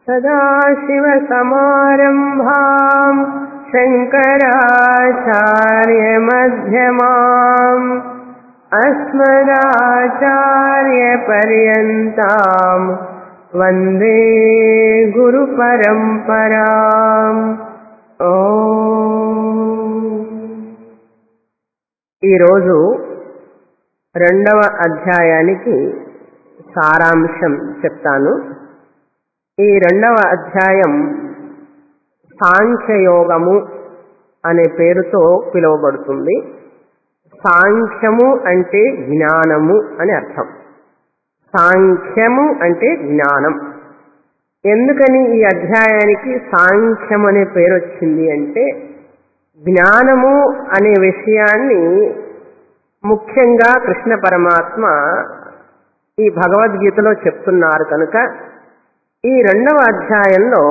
सदाशिवसमारम्भाम् शङ्कराचार्यमध्यमाम् अस्मदाचार्यपर्यन्ताम् वन्दे గురుపరంపరాం ఈరోజు రెండవ అధ్యాయానికి సారాంశం చెప్తాను ఈ రెండవ అధ్యాయం సాంఖ్యయోగము అనే పేరుతో పిలువబడుతుంది సాంఖ్యము అంటే జ్ఞానము అని అర్థం సాంఖ్యము అంటే జ్ఞానం ఎందుకని ఈ అధ్యాయానికి సాంఖ్యం అనే పేరు వచ్చింది అంటే జ్ఞానము అనే విషయాన్ని ముఖ్యంగా కృష్ణ పరమాత్మ ఈ భగవద్గీతలో చెప్తున్నారు కనుక ఈ రెండవ అధ్యాయంలో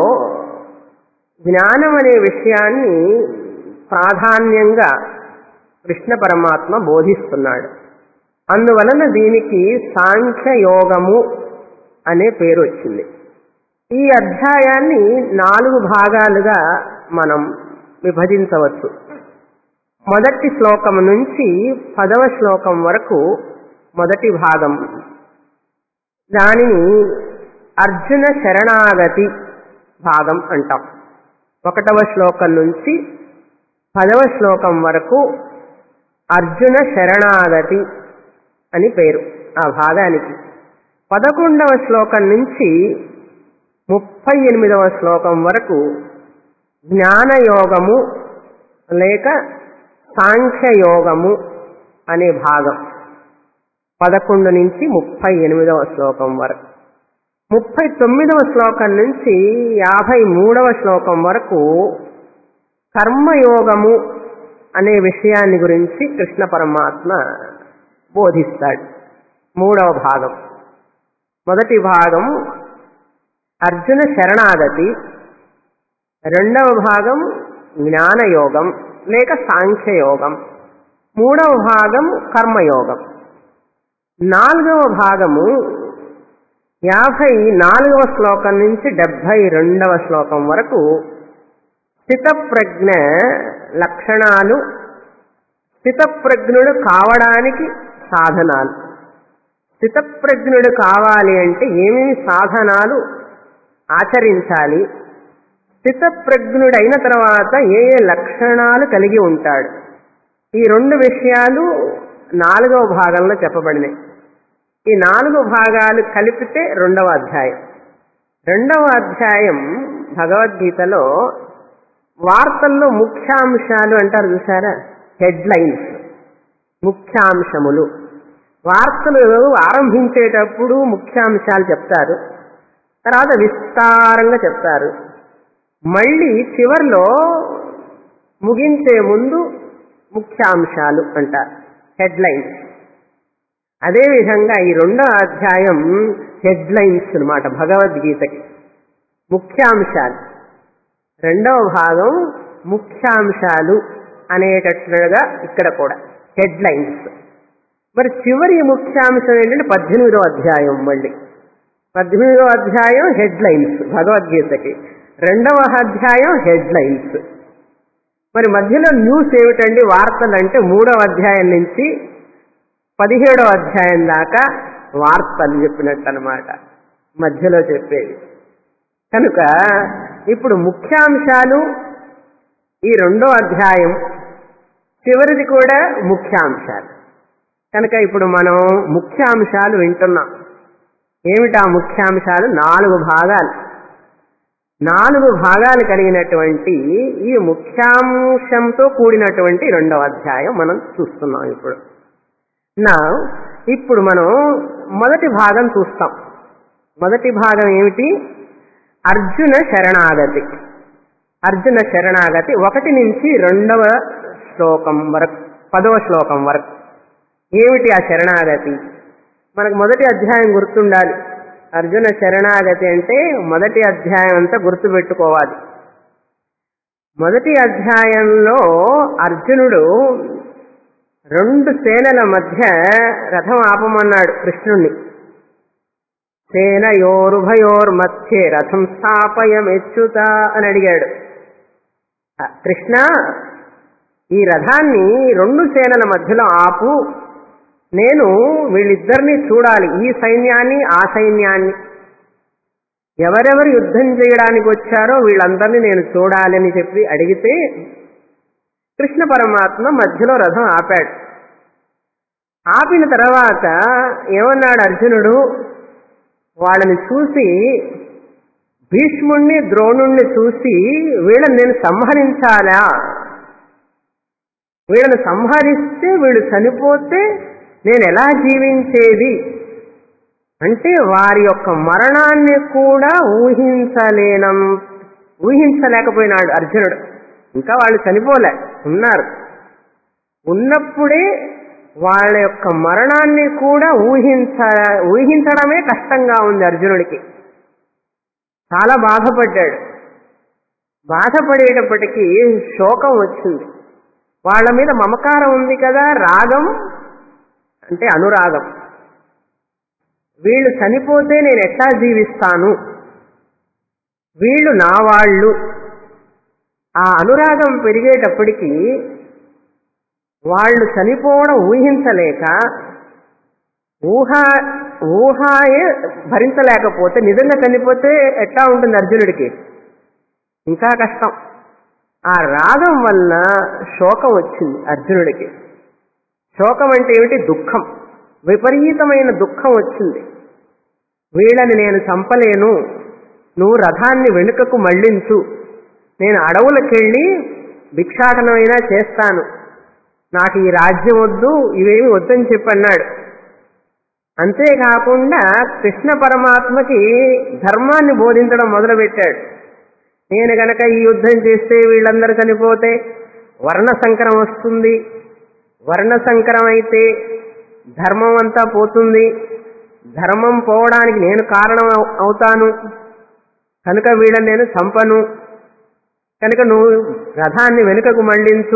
జ్ఞానం అనే విషయాన్ని ప్రాధాన్యంగా కృష్ణ పరమాత్మ బోధిస్తున్నాడు అందువలన దీనికి సాంఖ్యయోగము అనే పేరు వచ్చింది ఈ అధ్యాయాన్ని నాలుగు భాగాలుగా మనం విభజించవచ్చు మొదటి శ్లోకం నుంచి పదవ శ్లోకం వరకు మొదటి భాగం దానిని అర్జున శరణాగతి భాగం అంటాం ఒకటవ శ్లోకం నుంచి పదవ శ్లోకం వరకు అర్జున శరణాగతి అని పేరు ఆ భాగానికి పదకొండవ శ్లోకం నుంచి ముప్పై ఎనిమిదవ శ్లోకం వరకు జ్ఞానయోగము లేక సాంఖ్యయోగము అనే భాగం పదకొండు నుంచి ముప్పై ఎనిమిదవ శ్లోకం వరకు ముప్పై తొమ్మిదవ శ్లోకం నుంచి యాభై మూడవ శ్లోకం వరకు కర్మయోగము అనే విషయాన్ని గురించి కృష్ణ పరమాత్మ బోధిస్తాడు మూడవ భాగం మొదటి భాగం అర్జున శరణాగతి రెండవ భాగం జ్ఞానయోగం లేక సాంఖ్యయోగం మూడవ భాగం కర్మయోగం నాలుగవ భాగము యాభై నాలుగవ శ్లోకం నుంచి డెబ్భై రెండవ శ్లోకం వరకు స్థితప్రజ్ఞ లక్షణాలు స్థితప్రజ్ఞుడు కావడానికి సాధనాలు స్థితప్రజ్ఞుడు కావాలి అంటే ఏమేమి సాధనాలు ఆచరించాలి స్థితప్రజ్ఞుడైన తర్వాత ఏ ఏ లక్షణాలు కలిగి ఉంటాడు ఈ రెండు విషయాలు నాలుగవ భాగంలో చెప్పబడినాయి ఈ నాలుగు భాగాలు కలిపితే రెండవ అధ్యాయం రెండవ అధ్యాయం భగవద్గీతలో వార్తల్లో ముఖ్యాంశాలు అంటారు చూసారా హెడ్లైన్స్ ముఖ్యాంశములు వార్తలు ఆరంభించేటప్పుడు ముఖ్యాంశాలు చెప్తారు తర్వాత విస్తారంగా చెప్తారు మళ్ళీ చివర్లో ముగించే ముందు ముఖ్యాంశాలు అంటారు హెడ్లైన్స్ అదేవిధంగా ఈ రెండో అధ్యాయం హెడ్లైన్స్ అనమాట భగవద్గీతకి ముఖ్యాంశాలు రెండవ భాగం ముఖ్యాంశాలు అనేటట్లుగా ఇక్కడ కూడా హెడ్లైన్స్ మరి చివరి ముఖ్యాంశం ఏంటంటే పద్దెనిమిదో అధ్యాయం మళ్ళీ పద్దెనిమిదో అధ్యాయం హెడ్లైన్స్ భగవద్గీతకి రెండవ అధ్యాయం హెడ్లైన్స్ మరి మధ్యలో న్యూస్ ఏమిటండి వార్తలు అంటే మూడవ అధ్యాయం నుంచి పదిహేడవ అధ్యాయం దాకా వార్తలు చెప్పినట్టు అనమాట మధ్యలో చెప్పేది కనుక ఇప్పుడు ముఖ్యాంశాలు ఈ రెండో అధ్యాయం చివరిది కూడా ముఖ్యాంశాలు కనుక ఇప్పుడు మనం ముఖ్యాంశాలు వింటున్నాం ఏమిటా ముఖ్యాంశాలు నాలుగు భాగాలు నాలుగు భాగాలు కలిగినటువంటి ఈ ముఖ్యాంశంతో కూడినటువంటి రెండవ అధ్యాయం మనం చూస్తున్నాం ఇప్పుడు నా ఇప్పుడు మనం మొదటి భాగం చూస్తాం మొదటి భాగం ఏమిటి అర్జున శరణాగతి అర్జున శరణాగతి ఒకటి నుంచి రెండవ శ్లోకం వరకు పదవ శ్లోకం వరకు ఏమిటి ఆ శరణాగతి మనకు మొదటి అధ్యాయం గుర్తుండాలి అర్జున శరణాగతి అంటే మొదటి అధ్యాయం అంతా గుర్తుపెట్టుకోవాలి మొదటి అధ్యాయంలో అర్జునుడు రెండు సేనల మధ్య రథం ఆపమన్నాడు కృష్ణుణ్ణి సేనయోరుభయోర్మధ్యే రథం స్థాపయమెచ్చుత అని అడిగాడు ఆ, కృష్ణ ఈ రథాన్ని రెండు సేనల మధ్యలో ఆపు నేను వీళ్ళిద్దరిని చూడాలి ఈ సైన్యాన్ని ఆ సైన్యాన్ని ఎవరెవరు యుద్ధం చేయడానికి వచ్చారో వీళ్ళందరినీ నేను చూడాలి అని చెప్పి అడిగితే కృష్ణ పరమాత్మ మధ్యలో రథం ఆపాడు ఆపిన తర్వాత ఏమన్నాడు అర్జునుడు వాళ్ళని చూసి భీష్ముణ్ణి ద్రోణుణ్ణి చూసి వీళ్ళని నేను సంహరించాలా వీళ్ళని సంహరిస్తే వీళ్ళు చనిపోతే నేను ఎలా జీవించేది అంటే వారి యొక్క మరణాన్ని కూడా ఊహించలేనం ఊహించలేకపోయినాడు అర్జునుడు ఇంకా వాళ్ళు చనిపోలే ఉన్నారు ఉన్నప్పుడే వాళ్ళ యొక్క మరణాన్ని కూడా ఊహించ ఊహించడమే కష్టంగా ఉంది అర్జునుడికి చాలా బాధపడ్డాడు బాధపడేటప్పటికీ శోకం వచ్చింది వాళ్ళ మీద మమకారం ఉంది కదా రాగం అంటే అనురాగం వీళ్ళు చనిపోతే నేను ఎట్లా జీవిస్తాను వీళ్ళు నా వాళ్ళు ఆ అనురాగం పెరిగేటప్పటికి వాళ్ళు చనిపోవడం ఊహించలేక ఊహ ఊహాయే భరించలేకపోతే నిజంగా చనిపోతే ఎట్లా ఉంటుంది అర్జునుడికి ఇంకా కష్టం ఆ రాగం వల్ల శోకం వచ్చింది అర్జునుడికి శోకం అంటే ఏమిటి దుఃఖం విపరీతమైన దుఃఖం వచ్చింది వీళ్ళని నేను చంపలేను నువ్వు రథాన్ని వెనుకకు మళ్లించు నేను అడవులకెళ్ళి భిక్షాటనమైనా చేస్తాను నాకు ఈ రాజ్యం వద్దు ఇవేమి వద్దని చెప్పి అన్నాడు అంతేకాకుండా కృష్ణ పరమాత్మకి ధర్మాన్ని బోధించడం మొదలుపెట్టాడు నేను గనక ఈ యుద్ధం చేస్తే వీళ్ళందరూ చనిపోతే వర్ణ సంకరం వస్తుంది వర్ణ సంకరం అయితే ధర్మం అంతా పోతుంది ధర్మం పోవడానికి నేను కారణం అవు- అవుతాను కనుక వీళ్ళని నేను చంపను కనుక నువ్వు రథాన్ని వెనుకకు మళ్లించు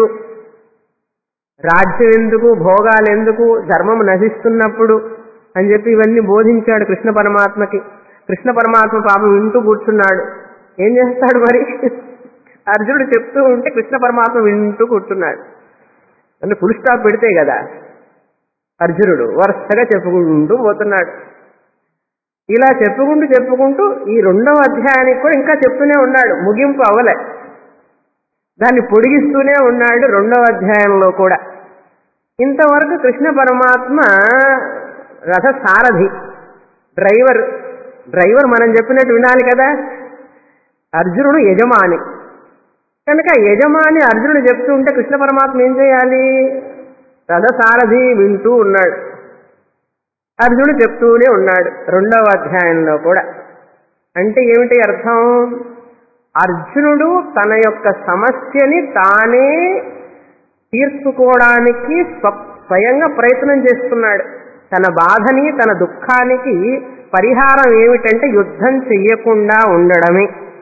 రాజ్యం ఎందుకు భోగాలు ఎందుకు ధర్మం నశిస్తున్నప్పుడు అని చెప్పి ఇవన్నీ బోధించాడు కృష్ణ పరమాత్మకి కృష్ణ పరమాత్మ పాపం వింటూ కూర్చున్నాడు ఏం చేస్తాడు మరి అర్జునుడు చెప్తూ ఉంటే కృష్ణ పరమాత్మ వింటూ కూర్చున్నాడు అంటే ఫుల్ స్టాప్ పెడితే కదా అర్జునుడు వరుసగా చెప్పుకుంటూ పోతున్నాడు ఇలా చెప్పుకుంటూ చెప్పుకుంటూ ఈ రెండవ అధ్యాయానికి కూడా ఇంకా చెప్తూనే ఉన్నాడు ముగింపు అవ్వలే దాన్ని పొడిగిస్తూనే ఉన్నాడు రెండవ అధ్యాయంలో కూడా ఇంతవరకు కృష్ణ పరమాత్మ రథ సారథి డ్రైవర్ డ్రైవర్ మనం చెప్పినట్టు వినాలి కదా అర్జునుడు యజమాని కనుక యజమాని అర్జునుడు చెప్తూ ఉంటే కృష్ణ పరమాత్మ ఏం చేయాలి రథసారథి వింటూ ఉన్నాడు అర్జునుడు చెప్తూనే ఉన్నాడు రెండవ అధ్యాయంలో కూడా అంటే ఏమిటి అర్థం అర్జునుడు తన యొక్క సమస్యని తానే తీర్చుకోవడానికి స్వ- స్వయంగా ప్రయత్నం చేస్తున్నాడు తన బాధని తన దుఃఖానికి పరిహారం ఏమిటంటే యుద్ధం చెయ్యకుండా ఉండడమే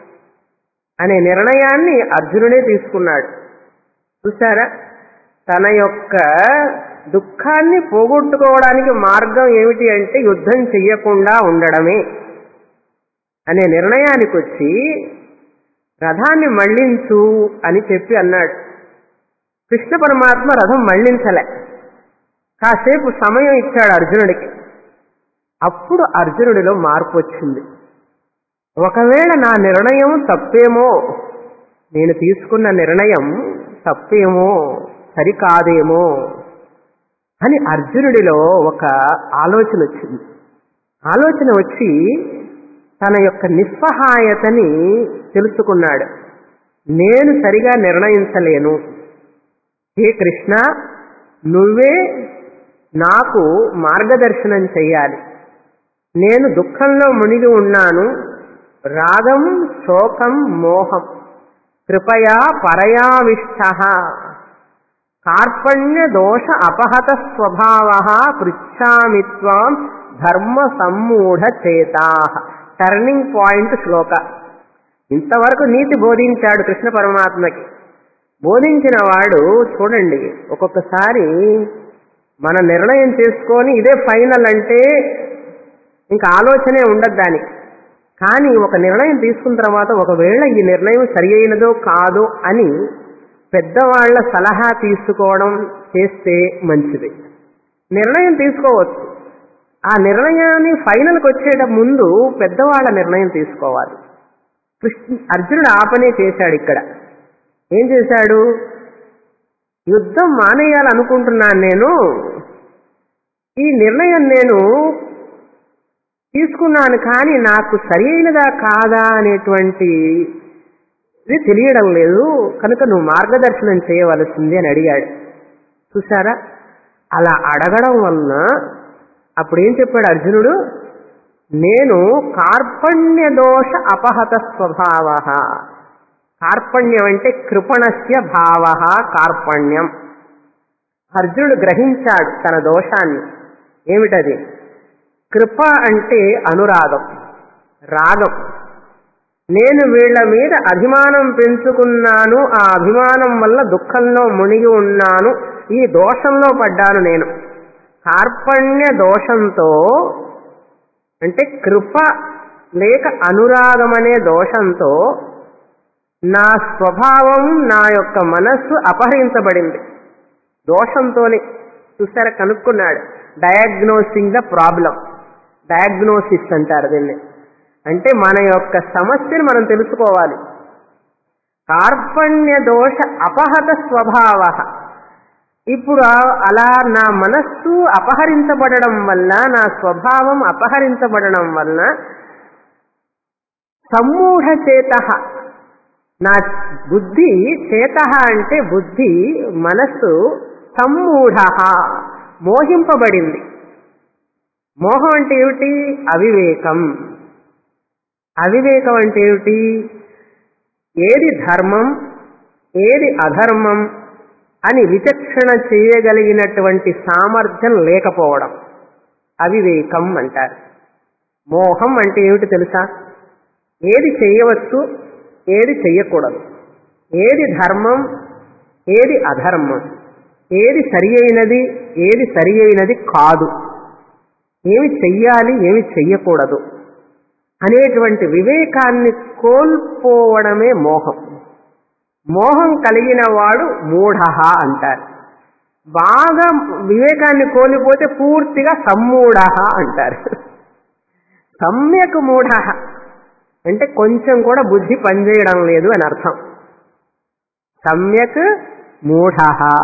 అనే నిర్ణయాన్ని అర్జునుడే తీసుకున్నాడు చూసారా తన యొక్క దుఃఖాన్ని పోగొట్టుకోవడానికి మార్గం ఏమిటి అంటే యుద్ధం చెయ్యకుండా ఉండడమే అనే నిర్ణయానికి వచ్చి రథాన్ని మళ్లించు అని చెప్పి అన్నాడు కృష్ణ పరమాత్మ రథం మళ్లించలే కాసేపు సమయం ఇచ్చాడు అర్జునుడికి అప్పుడు అర్జునుడిలో మార్పు వచ్చింది ఒకవేళ నా నిర్ణయం తప్పేమో నేను తీసుకున్న నిర్ణయం తప్పేమో సరికాదేమో అని అర్జునుడిలో ఒక ఆలోచన వచ్చింది ఆలోచన వచ్చి తన యొక్క నిస్సహాయతని తెలుసుకున్నాడు నేను సరిగా నిర్ణయించలేను హే కృష్ణ నువ్వే నాకు మార్గదర్శనం చెయ్యాలి నేను దుఃఖంలో మునిగి ఉన్నాను రాగం శోకం మోహం కృపయా పరయావిష్ట కార్పణ్య దోష అపహత స్వభావ పృచ్ఛామి త్వాం ధర్మ సమ్మూఢ చేతా టర్నింగ్ పాయింట్ శ్లోక ఇంతవరకు నీతి బోధించాడు కృష్ణ పరమాత్మకి బోధించిన వాడు చూడండి ఒక్కొక్కసారి మన నిర్ణయం చేసుకొని ఇదే ఫైనల్ అంటే ఇంకా ఆలోచనే ఉండదు దానికి కానీ ఒక నిర్ణయం తీసుకున్న తర్వాత ఒకవేళ ఈ నిర్ణయం సరి అయినదో కాదో అని పెద్దవాళ్ల సలహా తీసుకోవడం చేస్తే మంచిది నిర్ణయం తీసుకోవచ్చు ఆ నిర్ణయాన్ని ఫైనల్కి వచ్చేట ముందు పెద్దవాళ్ల నిర్ణయం తీసుకోవాలి కృష్ణ అర్జునుడు ఆ పనే చేశాడు ఇక్కడ ఏం చేశాడు యుద్ధం మానేయాలనుకుంటున్నాను నేను ఈ నిర్ణయం నేను తీసుకున్నాను కానీ నాకు సరి అయినదా కాదా అనేటువంటి ఇది తెలియడం లేదు కనుక నువ్వు మార్గదర్శనం చేయవలసింది అని అడిగాడు చూసారా అలా అడగడం వలన అప్పుడేం చెప్పాడు అర్జునుడు నేను కార్పణ్య దోష అపహత స్వభావ కార్పణ్యం అంటే కృపణస్య భావ కార్పణ్యం అర్జునుడు గ్రహించాడు తన దోషాన్ని ఏమిటది కృప అంటే అనురాగం రాగం నేను వీళ్ళ మీద అభిమానం పెంచుకున్నాను ఆ అభిమానం వల్ల దుఃఖంలో మునిగి ఉన్నాను ఈ దోషంలో పడ్డాను నేను కార్పణ్య దోషంతో అంటే కృప లేక అనురాగం అనే దోషంతో నా స్వభావం నా యొక్క మనస్సు అపహరించబడింది దోషంతోనే చూసారా కనుక్కున్నాడు డయాగ్నోసింగ్ ద ప్రాబ్లం డయాగ్నోసిస్ అంటారు దీన్ని అంటే మన యొక్క సమస్యను మనం తెలుసుకోవాలి కార్పణ్య దోష అపహత స్వభావ ఇప్పుడు అలా నా మనస్సు అపహరించబడడం వల్ల నా స్వభావం అపహరించబడడం వలన సమ్మూఢ చేత నా బుద్ధి చేత అంటే బుద్ధి మనస్సు సమ్మూఢ మోహింపబడింది మోహం అంటే ఏమిటి అవివేకం అవివేకం అంటే ఏమిటి ఏది ధర్మం ఏది అధర్మం అని విచక్షణ చేయగలిగినటువంటి సామర్థ్యం లేకపోవడం అవివేకం అంటారు మోహం అంటే ఏమిటి తెలుసా ఏది చేయవచ్చు ఏది చెయ్యకూడదు ఏది ధర్మం ఏది అధర్మం ఏది సరి అయినది ఏది సరి అయినది కాదు ఏమి చెయ్యాలి ఏమి చెయ్యకూడదు అనేటువంటి వివేకాన్ని కోల్పోవడమే మోహం మోహం కలిగిన వాడు మూఢ అంటారు బాగా వివేకాన్ని కోల్పోతే పూర్తిగా సమ్మూఢ అంటారు సమ్యక్ మూఢ అంటే కొంచెం కూడా బుద్ధి పనిచేయడం లేదు అని అర్థం సమ్యక్ మూఢ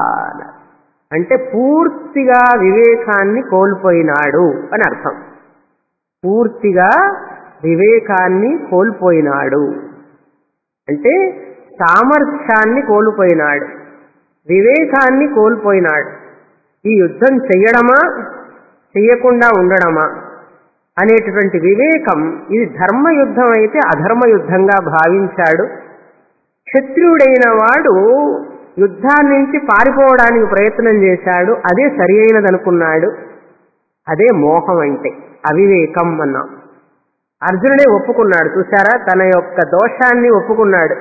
అంటే పూర్తిగా వివేకాన్ని కోల్పోయినాడు అని అర్థం పూర్తిగా వివేకాన్ని కోల్పోయినాడు అంటే సామర్థ్యాన్ని కోల్పోయినాడు వివేకాన్ని కోల్పోయినాడు ఈ యుద్ధం చెయ్యడమా చెయ్యకుండా ఉండడమా అనేటటువంటి వివేకం ఇది ధర్మ యుద్ధం అయితే అధర్మ యుద్ధంగా భావించాడు క్షత్రియుడైన వాడు యుద్ధాన్ని నుంచి పారిపోవడానికి ప్రయత్నం చేశాడు అదే సరి అయినదనుకున్నాడు అదే మోహం అంటే అవివేకం అన్నాం అర్జునుడే ఒప్పుకున్నాడు చూసారా తన యొక్క దోషాన్ని ఒప్పుకున్నాడు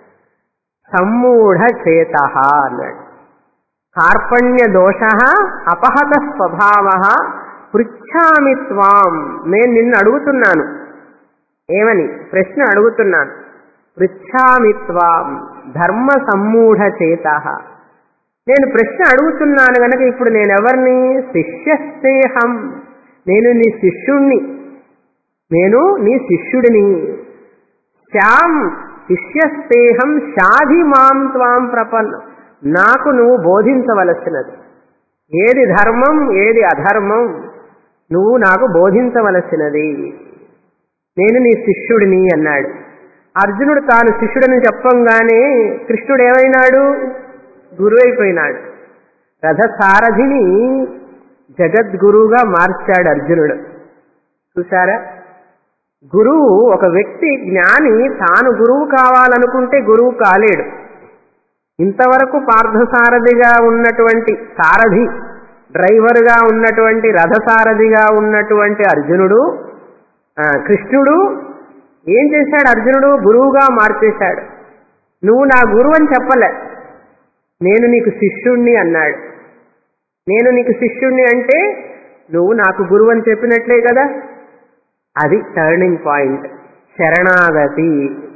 సమ్మూఢ చేత అన్నాడు కార్పణ్య దోష అపహత స్వభావ పృచ్ఛామి త్వాం నేను నిన్ను అడుగుతున్నాను ఏమని ప్రశ్న అడుగుతున్నాను పృచ్ఛామి త్వాం ధర్మ సమ్మూఢ చేత నేను ప్రశ్న అడుగుతున్నాను గనక ఇప్పుడు నేను ఎవరిని శిష్యస్తేహం నేను నీ శిష్యుణ్ణి నేను నీ శిష్యుడిని శ్యాం శిష్యస్తేహం షాధి మాం త్వాం ప్రపన్నం నాకు నువ్వు బోధించవలసినది ఏది ధర్మం ఏది అధర్మం నువ్వు నాకు బోధించవలసినది నేను నీ శిష్యుడిని అన్నాడు అర్జునుడు తాను శిష్యుడని చెప్పంగానే కృష్ణుడు ఏమైనాడు గురువైపోయినాడు రథసారథిని జగద్గురువుగా మార్చాడు అర్జునుడు చూసారా గురువు ఒక వ్యక్తి జ్ఞాని తాను గురువు కావాలనుకుంటే గురువు కాలేడు ఇంతవరకు పార్థసారథిగా ఉన్నటువంటి సారథి డ్రైవర్గా ఉన్నటువంటి రథసారథిగా ఉన్నటువంటి అర్జునుడు ఆ, కృష్ణుడు ఏం చేశాడు అర్జునుడు గురువుగా మార్చేశాడు నువ్వు నా గురువు అని చెప్పలే నేను నీకు శిష్యుణ్ణి అన్నాడు నేను నీకు శిష్యుణ్ణి అంటే నువ్వు నాకు గురువు అని చెప్పినట్లే కదా అది టర్నింగ్ పాయింట్ శరణాగతి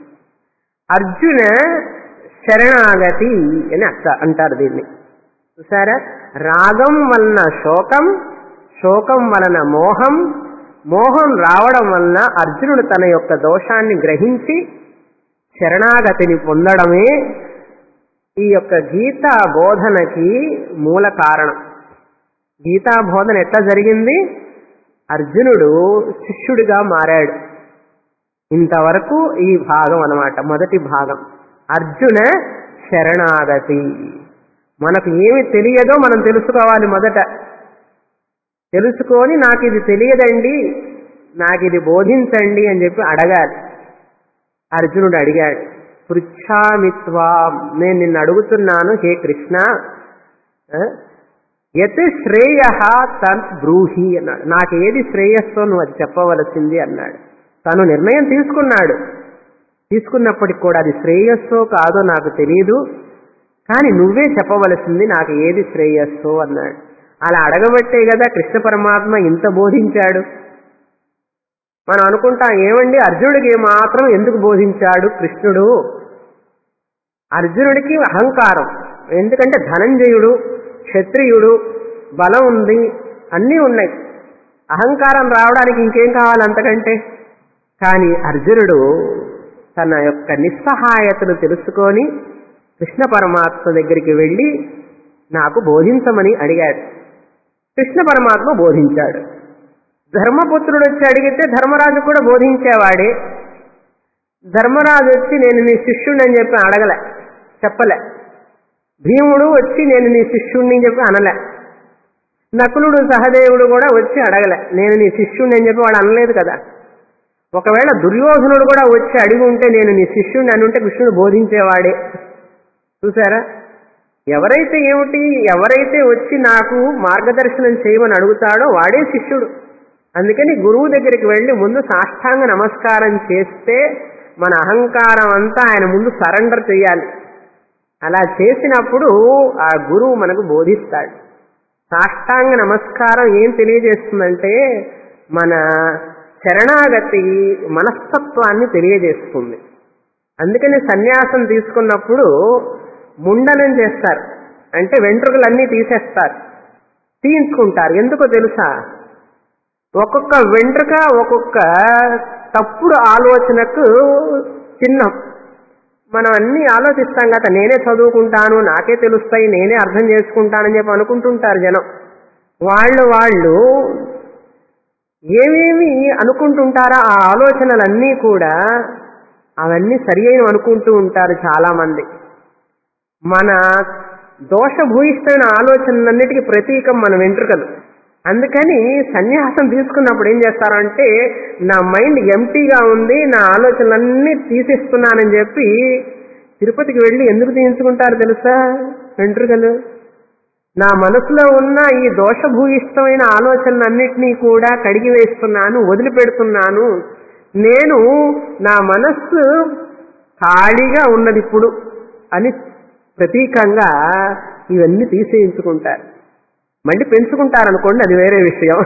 అర్జున శరణాగతి అని అక్క అంటారు దీన్ని చూసారా రాగం వలన శోకం శోకం వలన మోహం మోహం రావడం వలన అర్జునుడు తన యొక్క దోషాన్ని గ్రహించి శరణాగతిని పొందడమే ఈ యొక్క గీతా బోధనకి మూల కారణం గీతా బోధన ఎట్లా జరిగింది అర్జునుడు శిష్యుడిగా మారాడు ఇంతవరకు ఈ భాగం అన్నమాట మొదటి భాగం అర్జున శరణాగతి మనకు ఏమి తెలియదో మనం తెలుసుకోవాలి మొదట తెలుసుకొని నాకు ఇది తెలియదండి నాకు ఇది బోధించండి అని చెప్పి అడగాలి అర్జునుడు అడిగాడు పృచ్ఛామిత్వా నేను నిన్ను అడుగుతున్నాను హే కృష్ణ ఆ, యత్ శ్రేయ తత్ బ్రూహి అన్నాడు నాకు ఏది శ్రేయస్సో నువ్వు అది చెప్పవలసింది అన్నాడు తను నిర్ణయం తీసుకున్నాడు తీసుకున్నప్పటికి కూడా అది శ్రేయస్సో కాదో నాకు తెలియదు కానీ నువ్వే చెప్పవలసింది నాకు ఏది శ్రేయస్సో అన్నాడు అలా అడగబట్టే కదా కృష్ణ పరమాత్మ ఇంత బోధించాడు మనం అనుకుంటాం ఏమండి అర్జునుడికి మాత్రం ఎందుకు బోధించాడు కృష్ణుడు అర్జునుడికి అహంకారం ఎందుకంటే ధనంజయుడు క్షత్రియుడు బలం ఉంది అన్నీ ఉన్నాయి అహంకారం రావడానికి ఇంకేం కావాలి అంతకంటే కానీ అర్జునుడు తన యొక్క నిస్సహాయతను తెలుసుకొని కృష్ణ పరమాత్మ దగ్గరికి వెళ్ళి నాకు బోధించమని అడిగాడు కృష్ణ పరమాత్మ బోధించాడు ధర్మపుత్రుడు వచ్చి అడిగితే ధర్మరాజు కూడా బోధించేవాడే ధర్మరాజు వచ్చి నేను నీ శిష్యుడిని అని చెప్పి అడగలే చెప్పలే భీముడు వచ్చి నేను నీ శిష్యుడిని అని చెప్పి అనలే నకులుడు సహదేవుడు కూడా వచ్చి అడగలే నేను నీ శిష్యుడిని అని చెప్పి వాడు అనలేదు కదా ఒకవేళ దుర్యోధనుడు కూడా వచ్చి అడిగి ఉంటే నేను నీ శిష్యుడిని అని ఉంటే కృష్ణుడు బోధించేవాడే చూసారా ఎవరైతే ఏమిటి ఎవరైతే వచ్చి నాకు మార్గదర్శనం చేయమని అడుగుతాడో వాడే శిష్యుడు అందుకని గురువు దగ్గరికి వెళ్ళి ముందు సాష్టాంగ నమస్కారం చేస్తే మన అహంకారం అంతా ఆయన ముందు సరెండర్ చేయాలి అలా చేసినప్పుడు ఆ గురువు మనకు బోధిస్తాడు సాష్టాంగ నమస్కారం ఏం తెలియజేస్తుందంటే మన శరణాగతి మనస్తత్వాన్ని తెలియజేస్తుంది అందుకని సన్యాసం తీసుకున్నప్పుడు ముండనం చేస్తారు అంటే వెంట్రుకలన్నీ తీసేస్తారు తీయించుకుంటారు ఎందుకో తెలుసా ఒక్కొక్క వెంట్రుక ఒక్కొక్క తప్పుడు ఆలోచనకు చిహ్నం మనం అన్ని ఆలోచిస్తాం కదా నేనే చదువుకుంటాను నాకే తెలుస్తాయి నేనే అర్థం చేసుకుంటానని చెప్పి అనుకుంటుంటారు జనం వాళ్ళు వాళ్ళు ఏమేమి అనుకుంటుంటారో ఆ ఆలోచనలన్నీ కూడా అవన్నీ సరి అయినవి అనుకుంటూ ఉంటారు చాలా మంది మన దోషభూయిష్టమైన ఆలోచనలన్నిటికీ ప్రతీకం మన వెంట్రుకలు అందుకని సన్యాసం తీసుకున్నప్పుడు ఏం చేస్తారంటే నా మైండ్ ఎంటీగా ఉంది నా ఆలోచనలన్నీ తీసేస్తున్నానని చెప్పి తిరుపతికి వెళ్ళి ఎందుకు తీయించుకుంటారు తెలుసా వెంట్రుకలు నా మనసులో ఉన్న ఈ దోషభూయిష్టమైన ఆలోచనలన్నింటినీ కూడా కడిగి వేస్తున్నాను వదిలిపెడుతున్నాను నేను నా మనస్సు ఖాళీగా ఉన్నది ఇప్పుడు అని ప్రతీకంగా ఇవన్నీ తీసేయించుకుంటారు మళ్ళీ పెంచుకుంటారు అనుకోండి అది వేరే విషయం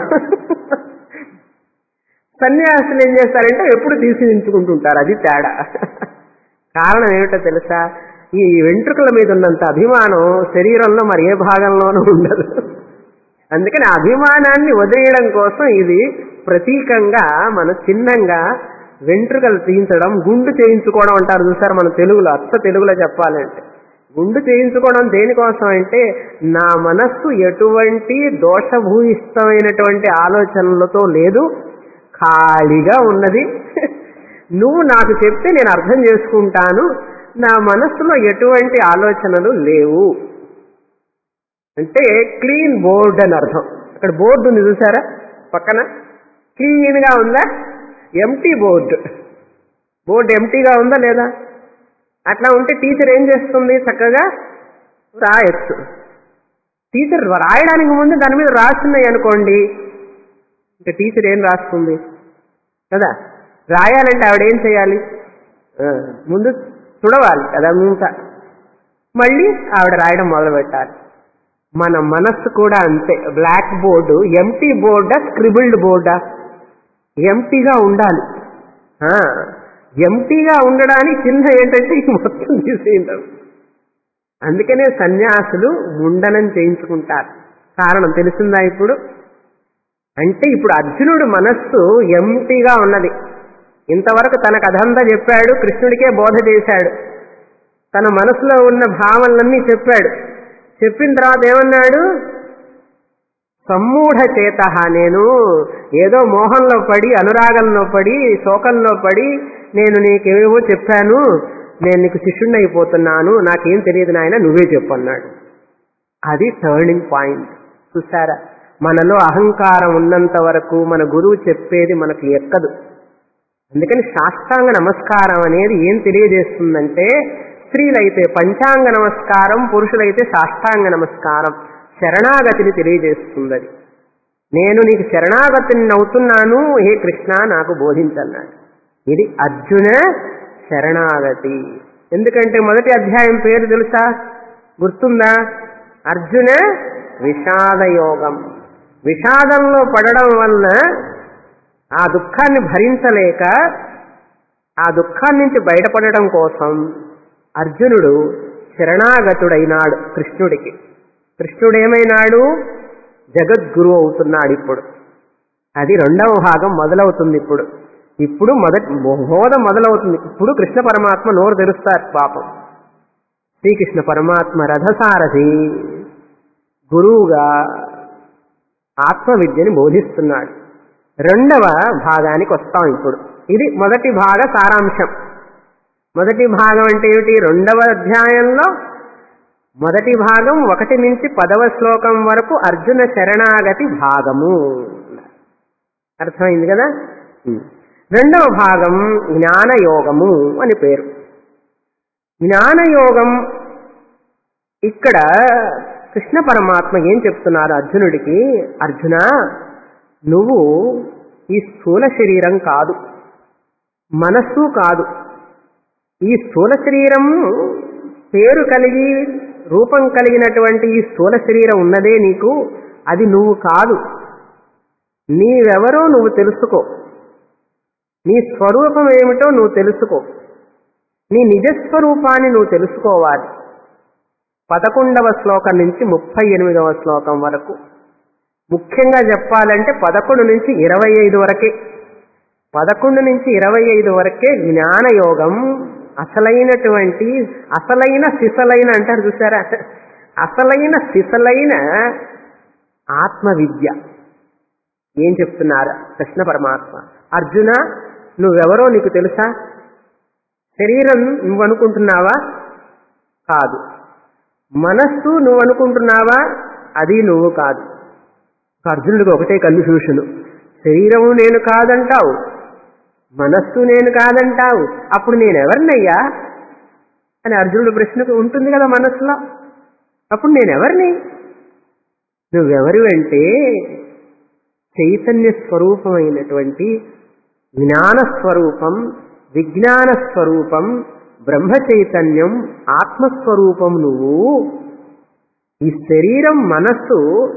సన్యాసులు ఏం చేస్తారంటే ఎప్పుడు తీసేయించుకుంటుంటారు అది తేడా కారణం ఏమిటో తెలుసా ఈ వెంట్రుకల మీద ఉన్నంత అభిమానం శరీరంలో మరి ఏ భాగంలోనూ ఉండదు అందుకని ఆ అభిమానాన్ని వదిలేయడం కోసం ఇది ప్రతీకంగా మన చిన్నంగా వెంట్రుకలు తీయించడం గుండు చేయించుకోవడం అంటారు చూసారు మన తెలుగులో అచ్చ తెలుగులో చెప్పాలంటే గుండు చేయించుకోవడం దేనికోసం అంటే నా మనస్సు ఎటువంటి దోషభూయిష్టమైనటువంటి ఆలోచనలతో లేదు ఖాళీగా ఉన్నది నువ్వు నాకు చెప్తే నేను అర్థం చేసుకుంటాను నా మనస్సులో ఎటువంటి ఆలోచనలు లేవు అంటే క్లీన్ బోర్డ్ అని అర్థం అక్కడ బోర్డు ఉంది చూసారా పక్కన క్లీన్ గా ఉందా ఎంటీ బోర్డు బోర్డు ఎంటీగా ఉందా లేదా అట్లా ఉంటే టీచర్ ఏం చేస్తుంది చక్కగా రాయొచ్చు టీచర్ రాయడానికి ముందు దాని మీద రాస్తున్నాయి అనుకోండి ఇంకా టీచర్ ఏం రాస్తుంది కదా రాయాలంటే ఆవిడ ఏం చేయాలి ఆ, ముందు తుడవాలి అదంతా మళ్ళీ ఆవిడ రాయడం మొదలు పెట్టాలి మన మనస్సు కూడా అంతే బ్లాక్ బోర్డు ఎంటీ బోర్డా స్క్రిబుల్డ్ బోర్డా ఎంటీగా ఉండాలి ఆ, ఎంటీగా ఉండడానికి చిన్న ఏంటంటే ఈ మొత్తం తీసేయడం అందుకనే సన్యాసులు ముండనం చేయించుకుంటారు కారణం తెలిసిందా ఇప్పుడు అంటే ఇప్పుడు అర్జునుడు మనస్సు ఎంటీగా ఉన్నది ఇంతవరకు తన కథంతా చెప్పాడు కృష్ణుడికే బోధ చేశాడు తన మనసులో ఉన్న భావనలన్నీ చెప్పాడు చెప్పిన తర్వాత ఏమన్నాడు సమ్మూఢ చేత నేను ఏదో మోహంలో పడి అనురాగంలో పడి శోకంలో పడి నేను నీకేవేవో చెప్పాను నేను నీకు శిష్యుణ్ణి అయిపోతున్నాను నాకేం తెలియదు నాయన నువ్వే చెప్పు అన్నాడు అది టర్నింగ్ పాయింట్ చూసారా మనలో అహంకారం ఉన్నంత వరకు మన గురువు చెప్పేది మనకు ఎక్కదు అందుకని సాష్టాంగ నమస్కారం అనేది ఏం తెలియజేస్తుందంటే స్త్రీలైతే పంచాంగ నమస్కారం పురుషులైతే సాష్టాంగ నమస్కారం శరణాగతిని తెలియజేస్తుంది అది నేను నీకు శరణాగతిని అవుతున్నాను హే కృష్ణ నాకు బోధించన్నాడు ఇది అర్జున శరణాగతి ఎందుకంటే మొదటి అధ్యాయం పేరు తెలుసా గుర్తుందా అర్జున విషాద యోగం విషాదంలో పడడం వలన ఆ దుఃఖాన్ని భరించలేక ఆ దుఃఖాన్ని నుంచి బయటపడడం కోసం అర్జునుడు శరణాగతుడైనాడు కృష్ణుడికి కృష్ణుడు ఏమైనాడు జగద్గురు అవుతున్నాడు ఇప్పుడు అది రెండవ భాగం మొదలవుతుంది ఇప్పుడు ఇప్పుడు మొదటి బోధ మొదలవుతుంది ఇప్పుడు కృష్ణ పరమాత్మ నోరు తెరుస్తారు పాపం శ్రీకృష్ణ పరమాత్మ రథసారథి గురువుగా ఆత్మ విద్యని బోధిస్తున్నాడు రెండవ భాగానికి వస్తాం ఇప్పుడు ఇది మొదటి భాగ సారాంశం మొదటి భాగం అంటే ఏమిటి రెండవ అధ్యాయంలో మొదటి భాగం ఒకటి నుంచి పదవ శ్లోకం వరకు అర్జున శరణాగతి భాగము అర్థమైంది కదా ఉం. రెండవ భాగం జ్ఞానయోగము అని పేరు జ్ఞానయోగం ఇక్కడ కృష్ణ పరమాత్మ ఏం చెప్తున్నారు అర్జునుడికి అర్జున నువ్వు ఈ స్థూల శరీరం కాదు మనస్సు కాదు ఈ స్థూల శరీరం పేరు కలిగి రూపం కలిగినటువంటి ఈ స్థూల శరీరం ఉన్నదే నీకు అది నువ్వు కాదు నీవెవరో నువ్వు తెలుసుకో నీ స్వరూపం ఏమిటో నువ్వు తెలుసుకో నీ నిజస్వరూపాన్ని నువ్వు తెలుసుకోవాలి పదకొండవ శ్లోకం నుంచి ముప్పై ఎనిమిదవ శ్లోకం వరకు ముఖ్యంగా చెప్పాలంటే పదకొండు నుంచి ఇరవై ఐదు వరకే పదకొండు నుంచి ఇరవై ఐదు వరకే జ్ఞానయోగం అసలైనటువంటి అసలైన సిసలైన అంటారు చూసారా అసలైన సిసలైన ఆత్మ విద్య ఏం చెప్తున్నారు కృష్ణ పరమాత్మ అర్జున నువ్వెవరో నీకు తెలుసా శరీరం నువ్వు అనుకుంటున్నావా కాదు మనస్సు నువ్వు అనుకుంటున్నావా అది నువ్వు కాదు అర్జునుడికి ఒకటే కన్ఫ్యూషన్ శరీరము నేను కాదంటావు మనస్సు నేను కాదంటావు అప్పుడు నేను ఎవరినయ్యా అని అర్జునుడు ప్రశ్నకు ఉంటుంది కదా మనస్సులో అప్పుడు నేను ఎవరిని నువ్వెవరు చైతన్య స్వరూపమైనటువంటి జ్ఞాన స్వరూపం విజ్ఞాన స్వరూపం బ్రహ్మ చైతన్యం ఆత్మస్వరూపం నువ్వు ఈ శరీరం మనస్సు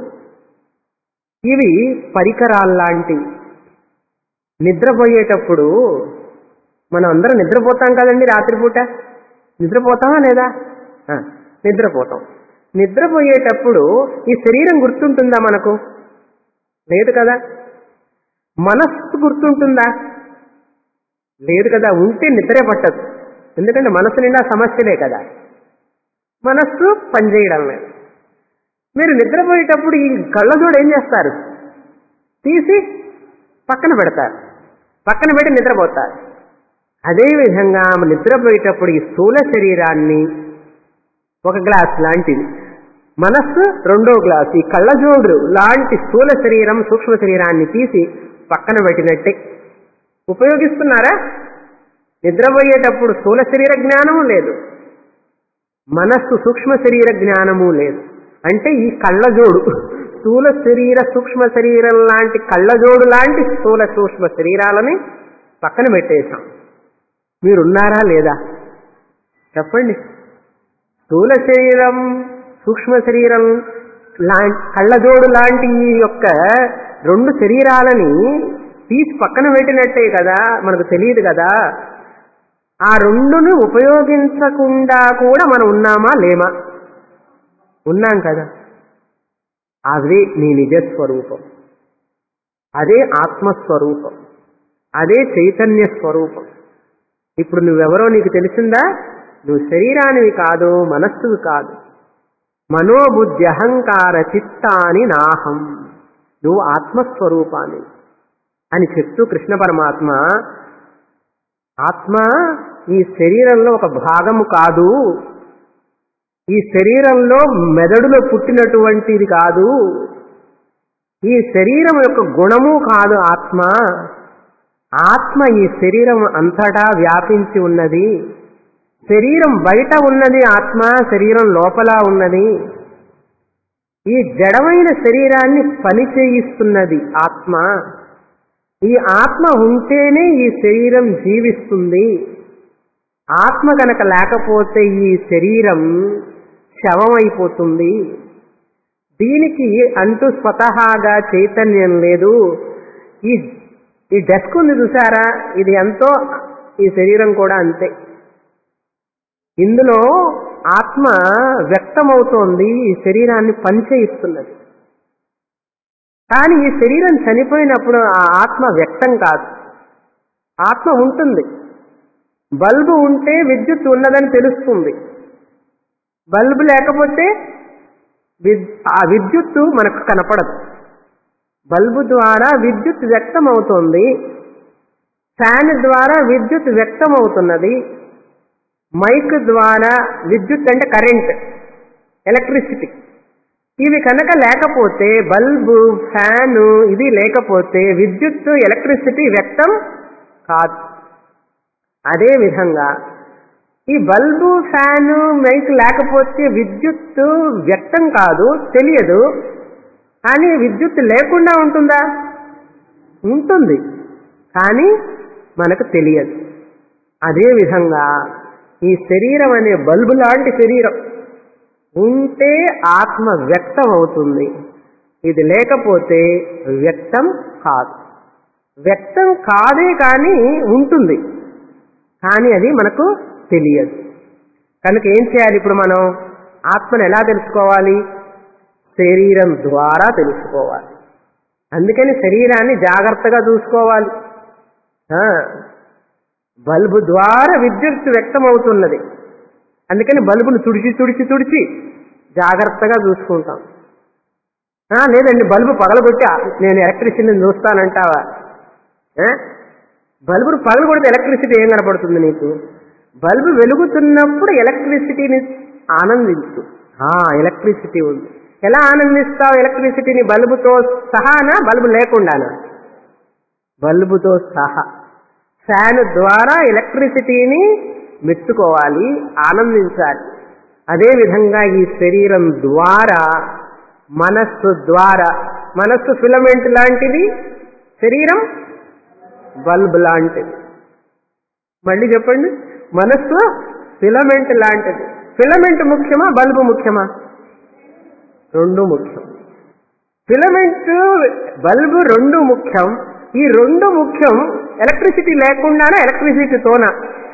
ఇవి పరికరాల్లాంటివి నిద్రపోయేటప్పుడు మనం అందరం నిద్రపోతాం కదండి రాత్రిపూట నిద్రపోతామా లేదా ఆ, నిద్రపోతాం నిద్రపోయేటప్పుడు ఈ శరీరం గుర్తుంటుందా మనకు లేదు కదా మనస్సు గుర్తుంటుందా లేదు కదా ఉంటే నిద్రే పట్టదు ఎందుకంటే మనసు నిండా సమస్యలే కదా మనస్సు పనిచేయడం లేదు మీరు నిద్రపోయేటప్పుడు ఈ కళ్ళజోడు ఏం చేస్తారు తీసి పక్కన పెడతారు పక్కన పెట్టి నిద్రపోతారు అదేవిధంగా నిద్రపోయేటప్పుడు ఈ స్థూల శరీరాన్ని ఒక గ్లాస్ లాంటిది మనస్సు రెండో గ్లాస్ ఈ కళ్ళజోడు లాంటి స్థూల శరీరం సూక్ష్మ శరీరాన్ని తీసి పక్కన పెట్టినట్టే ఉపయోగిస్తున్నారా నిద్రపోయేటప్పుడు స్థూల శరీర జ్ఞానము లేదు మనస్సు సూక్ష్మ శరీర జ్ఞానము లేదు అంటే ఈ కళ్ళజోడు స్థూల శరీర సూక్ష్మ శరీరం లాంటి కళ్ళజోడు లాంటి స్థూల సూక్ష్మ శరీరాలని పక్కన పెట్టేశాం మీరున్నారా లేదా చెప్పండి స్థూల శరీరం సూక్ష్మ శరీరం లా కళ్ళజోడు లాంటి ఈ యొక్క రెండు శరీరాలని తీసి పక్కన పెట్టినట్టే కదా మనకు తెలియదు కదా ఆ రెండును ఉపయోగించకుండా కూడా మనం ఉన్నామా లేమా ఉన్నాం కదా అదే నీ నిజస్వరూపం అదే ఆత్మస్వరూపం అదే చైతన్య స్వరూపం ఇప్పుడు నువ్వెవరో నీకు తెలిసిందా నువ్వు శరీరానివి కాదు మనస్సువి కాదు మనోబుద్ధి అహంకార చిత్తాని నాహం నువ్వు ఆత్మస్వరూపాన్ని అని చెప్తూ కృష్ణ పరమాత్మ ఆత్మ ఈ శరీరంలో ఒక భాగము కాదు ఈ శరీరంలో మెదడులో పుట్టినటువంటిది కాదు ఈ శరీరం యొక్క గుణము కాదు ఆత్మ ఆత్మ ఈ శరీరం అంతటా వ్యాపించి ఉన్నది శరీరం బయట ఉన్నది ఆత్మ శరీరం లోపల ఉన్నది ఈ జడమైన శరీరాన్ని పని చేయిస్తున్నది ఆత్మ ఈ ఆత్మ ఉంటేనే ఈ శరీరం జీవిస్తుంది ఆత్మ కనుక లేకపోతే ఈ శరీరం శవమైపోతుంది దీనికి అంటూ స్వతహాగా చైతన్యం లేదు ఈ ఈ డెస్క్ ఉంది చూసారా ఇది ఎంతో ఈ శరీరం కూడా అంతే ఇందులో ఆత్మ వ్యక్తమవుతోంది ఈ శరీరాన్ని పనిచేయిస్తున్నది కానీ ఈ శరీరం చనిపోయినప్పుడు ఆ ఆత్మ వ్యక్తం కాదు ఆత్మ ఉంటుంది బల్బు ఉంటే విద్యుత్ ఉన్నదని తెలుస్తుంది బల్బు లేకపోతే విద్- ఆ విద్యుత్తు మనకు కనపడదు బల్బు ద్వారా విద్యుత్ వ్యక్తం అవుతోంది ఫ్యాన్ ద్వారా విద్యుత్ వ్యక్తం అవుతున్నది మైక్ ద్వారా విద్యుత్ అంటే కరెంట్ ఎలక్ట్రిసిటీ ఇవి కనుక లేకపోతే బల్బు ఫ్యాను ఇది లేకపోతే విద్యుత్ ఎలక్ట్రిసిటీ వ్యక్తం కాదు అదే విధంగా ఈ బల్బు ఫ్యాను మైక్ లేకపోతే విద్యుత్ వ్యక్తం కాదు తెలియదు కానీ విద్యుత్ లేకుండా ఉంటుందా ఉంటుంది కానీ మనకు తెలియదు అదే విధంగా ఈ శరీరం అనే బల్బు లాంటి శరీరం ఉంటే ఆత్మ వ్యక్తం అవుతుంది ఇది లేకపోతే వ్యక్తం కాదు వ్యక్తం కాదే కానీ ఉంటుంది కానీ అది మనకు తెలియదు కనుక ఏం చేయాలి ఇప్పుడు మనం ఆత్మను ఎలా తెలుసుకోవాలి శరీరం ద్వారా తెలుసుకోవాలి అందుకని శరీరాన్ని జాగ్రత్తగా చూసుకోవాలి ఆ, బల్బు ద్వారా విద్యుత్ వ్యక్తమవుతున్నది అందుకని బల్బును తుడిచి తుడిచి తుడిచి జాగ్రత్తగా చూసుకుంటాం ఆ, లేదండి బల్బు పగలగొట్టి ఆ, నేను ఎలక్ట్రిసిటీని చూస్తానంటావా ఆ? బల్బును పగలగొడితే ఎలక్ట్రిసిటీ ఏం కనపడుతుంది నీకు బల్బు వెలుగుతున్నప్పుడు ఎలక్ట్రిసిటీని ఆనందించు ఆ ఎలక్ట్రిసిటీ ఉంది ఎలా ఆనందిస్తావు ఎలక్ట్రిసిటీని బల్బుతో సహానా బల్బు లేకుండానా బల్బుతో సహా ఫ్యాన్ ద్వారా ఎలక్ట్రిసిటీని మెచ్చుకోవాలి ఆనందించాలి అదేవిధంగా ఈ శరీరం ద్వారా మనస్సు ద్వారా మనస్సు ఫిలమెంట్ లాంటిది శరీరం బల్బ్ లాంటిది మళ్ళీ చెప్పండి మనస్సు ఫిలమెంట్ లాంటిది ఫిలమెంట్ ముఖ్యమా బల్బు ముఖ్యమా రెండు ముఖ్యం ఫిలమెంట్ బల్బు రెండు ముఖ్యం ఈ రెండు ముఖ్యం ఎలక్ట్రిసిటీ లేకుండానే ఎలక్ట్రిసిటీతోనా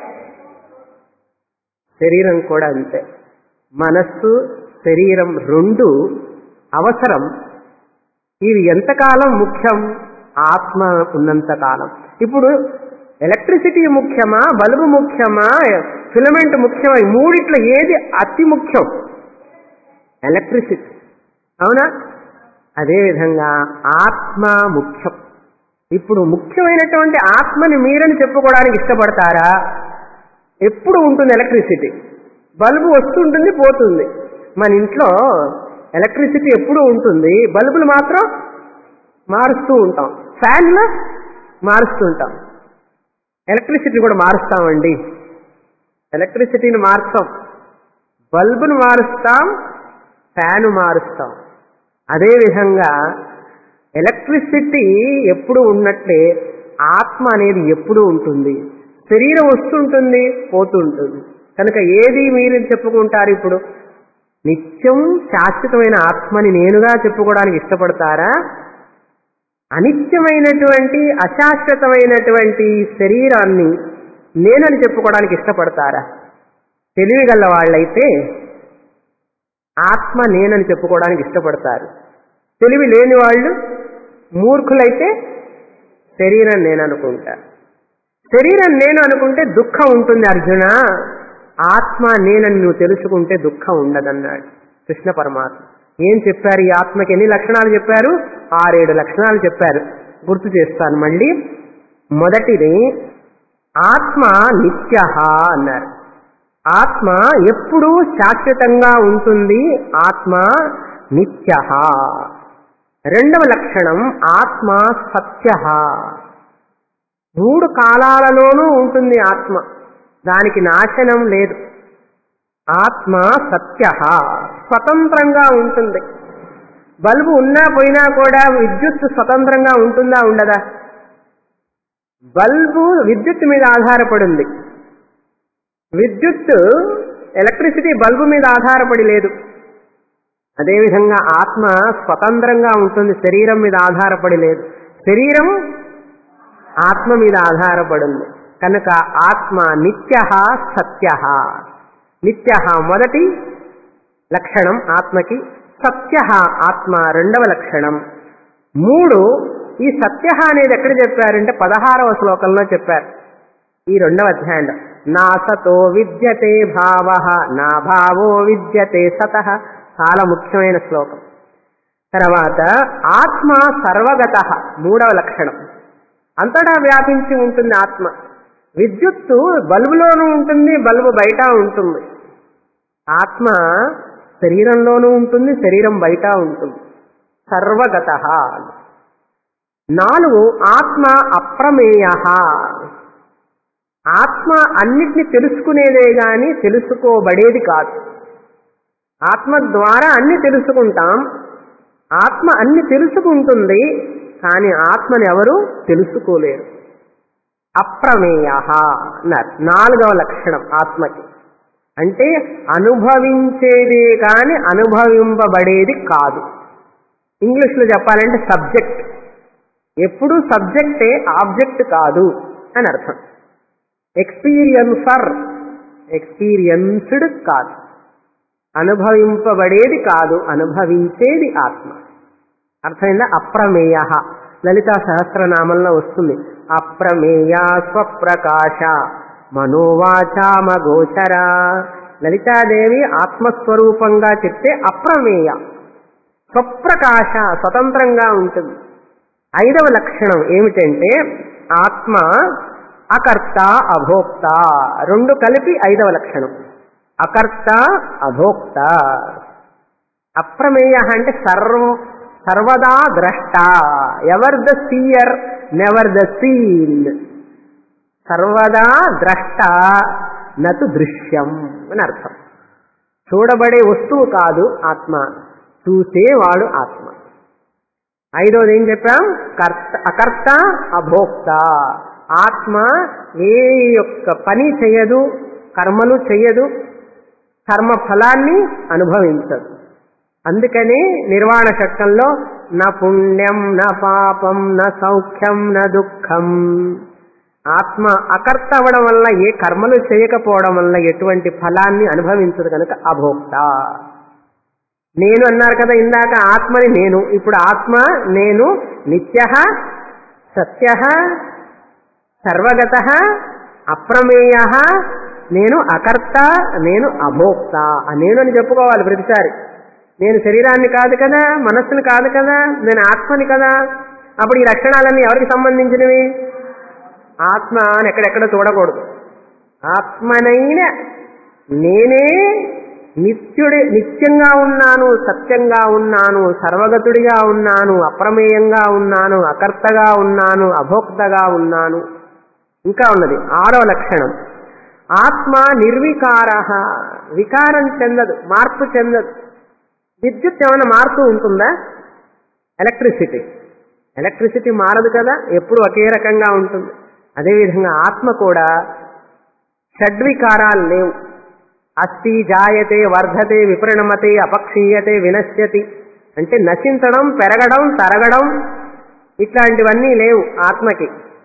శరీరం కూడా అంతే మనస్సు శరీరం రెండు అవసరం ఇవి ఎంతకాలం ముఖ్యం ఆత్మ ఉన్నంత కాలం ఇప్పుడు ఎలక్ట్రిసిటీ ముఖ్యమా బల్బు ముఖ్యమా ఫిలమెంట్ ముఖ్యమా ఈ మూడిట్లో ఏది అతి ముఖ్యం ఎలక్ట్రిసిటీ అవునా అదేవిధంగా ఆత్మ ముఖ్యం ఇప్పుడు ముఖ్యమైనటువంటి ఆత్మని మీరని చెప్పుకోవడానికి ఇష్టపడతారా ఎప్పుడు ఉంటుంది ఎలక్ట్రిసిటీ బల్బు వస్తుంటుంది పోతుంది మన ఇంట్లో ఎలక్ట్రిసిటీ ఎప్పుడు ఉంటుంది బల్బులు మాత్రం మారుస్తూ ఉంటాం ఫ్యాన్లు మారుస్తూ ఉంటాం ఎలక్ట్రిసిటీ కూడా మారుస్తామండి ఎలక్ట్రిసిటీని మారుస్తాం బల్బును మారుస్తాం ఫ్యాను మారుస్తాం అదేవిధంగా ఎలక్ట్రిసిటీ ఎప్పుడు ఉన్నట్లే ఆత్మ అనేది ఎప్పుడు ఉంటుంది శరీరం వస్తుంటుంది పోతుంటుంది కనుక ఏది మీరు చెప్పుకుంటారు ఇప్పుడు నిత్యం శాశ్వతమైన ఆత్మని నేనుగా చెప్పుకోవడానికి ఇష్టపడతారా అనిత్యమైనటువంటి అశాశ్వతమైనటువంటి శరీరాన్ని నేనని చెప్పుకోవడానికి ఇష్టపడతారా తెలివిగల వాళ్ళైతే ఆత్మ నేనని చెప్పుకోవడానికి ఇష్టపడతారు తెలివి లేని వాళ్ళు మూర్ఖులైతే శరీరం నేను అనుకుంటారు శరీరం నేను అనుకుంటే దుఃఖం ఉంటుంది అర్జున ఆత్మ నేనని నువ్వు తెలుసుకుంటే దుఃఖం ఉండదన్నాడు కృష్ణ పరమాత్మ ఏం చెప్పారు ఈ ఆత్మకి ఎన్ని లక్షణాలు చెప్పారు ఆరేడు లక్షణాలు చెప్పారు గుర్తు చేస్తాను మళ్ళీ మొదటిది ఆత్మ నిత్య అన్నారు ఆత్మ ఎప్పుడూ శాశ్వతంగా ఉంటుంది ఆత్మ నిత్య రెండవ లక్షణం ఆత్మ సత్య మూడు కాలాలలోనూ ఉంటుంది ఆత్మ దానికి నాశనం లేదు ఆత్మ సత్య స్వతంత్రంగా ఉంటుంది బల్బు ఉన్నా పోయినా కూడా విద్యుత్ స్వతంత్రంగా ఉంటుందా ఉండదా బల్బు విద్యుత్ మీద ఆధారపడింది విద్యుత్ ఎలక్ట్రిసిటీ బల్బు మీద ఆధారపడి లేదు అదేవిధంగా ఆత్మ స్వతంత్రంగా ఉంటుంది శరీరం మీద ఆధారపడి లేదు శరీరం ఆత్మ మీద ఆధారపడింది కనుక ఆత్మ నిత్య సత్య నిత్య మొదటి లక్షణం ఆత్మకి సత్య ఆత్మ రెండవ లక్షణం మూడు ఈ సత్య అనేది ఎక్కడ చెప్పారంటే పదహారవ శ్లోకంలో చెప్పారు ఈ రెండవ అధ్యాయంలో నా సతో విద్యతే భావ నా భావో విద్యతే సత చాలా ముఖ్యమైన శ్లోకం తర్వాత ఆత్మ సర్వగత మూడవ లక్షణం అంతటా వ్యాపించి ఉంటుంది ఆత్మ విద్యుత్తు బల్బులోనూ ఉంటుంది బల్బు బయట ఉంటుంది ఆత్మ శరీరంలోనూ ఉంటుంది శరీరం బయట ఉంటుంది సర్వగత నాలుగు ఆత్మ అప్రమేయ ఆత్మ అన్నిటిని తెలుసుకునేదే గాని తెలుసుకోబడేది కాదు ఆత్మ ద్వారా అన్ని తెలుసుకుంటాం ఆత్మ అన్ని తెలుసుకుంటుంది కానీ ఆత్మని ఎవరు తెలుసుకోలేరు అప్రమేయ అన్నారు నాలుగవ లక్షణం ఆత్మకి అంటే అనుభవించేదే కాని అనుభవింపబడేది కాదు ఇంగ్లీష్లో చెప్పాలంటే సబ్జెక్ట్ ఎప్పుడు సబ్జెక్టే ఆబ్జెక్ట్ కాదు అని అర్థం ఎక్స్పీరియన్సర్ ఎక్స్పీరియన్స్డ్ కాదు అనుభవింపబడేది కాదు అనుభవించేది ఆత్మ అర్థమైందా అప్రమేయ లలితా సహస్రనామంలో వస్తుంది అప్రమేయ స్వప్రకాశ మనోవాచామగోచర లలితాదేవి ఆత్మస్వరూపంగా చెప్తే అప్రమేయ స్వప్రకాశ స్వతంత్రంగా ఉంటుంది ఐదవ లక్షణం ఏమిటంటే ఆత్మ అకర్త అభోక్త రెండు కలిపి ఐదవ లక్షణం అకర్త అభోక్త అప్రమేయ అంటే సర్వ సర్వదా ద్రష్ట ever the seer never the seen సర్వదా ద్రష్ట నతు దృశ్యం అని అర్థం చూడబడే వస్తువు కాదు ఆత్మ చూసేవాడు ఆత్మ ఐదోది ఏం చెప్పాం కర్త అకర్త అభోక్త ఆత్మ ఏ యొక్క పని చేయదు కర్మలు చేయదు కర్మ ఫలాన్ని అనుభవించదు అందుకని నిర్వాణ చట్టంలో నా పుణ్యం నా పాపం నా సౌఖ్యం నా దుఃఖం ఆత్మ అకర్త అవ్వడం వల్ల ఏ కర్మలు చేయకపోవడం వల్ల ఎటువంటి ఫలాన్ని అనుభవించదు కనుక అభోక్త నేను అన్నారు కదా ఇందాక ఆత్మని నేను ఇప్పుడు ఆత్మ నేను నిత్య సత్య సర్వగత అప్రమేయ నేను అకర్త నేను అభోక్త నేను అని చెప్పుకోవాలి ప్రతిసారి నేను శరీరాన్ని కాదు కదా మనస్సుని కాదు కదా నేను ఆత్మని కదా అప్పుడు ఈ లక్షణాలన్నీ ఎవరికి సంబంధించినవి ఆత్మ అని ఎక్కడెక్కడ చూడకూడదు ఆత్మనైన నేనే నిత్యుడి నిత్యంగా ఉన్నాను సత్యంగా ఉన్నాను సర్వగతుడిగా ఉన్నాను అప్రమేయంగా ఉన్నాను అకర్తగా ఉన్నాను అభోక్తగా ఉన్నాను ఇంకా ఉన్నది ఆరో లక్షణం ఆత్మ నిర్వికార వికారం చెందదు మార్పు చెందదు విద్యుత్ ఏమైనా మారుతూ ఉంటుందా ఎలక్ట్రిసిటీ ఎలక్ట్రిసిటీ మారదు కదా ఎప్పుడు ఒకే రకంగా ఉంటుంది అదేవిధంగా ఆత్మ కూడా షడ్వికారాలు లేవు అస్థి జాయతే వర్ధతే విపరిణమతే అపక్షీయతే వినశ్యతి అంటే నశించడం పెరగడం తరగడం ఇట్లాంటివన్నీ లేవు ఆత్మకి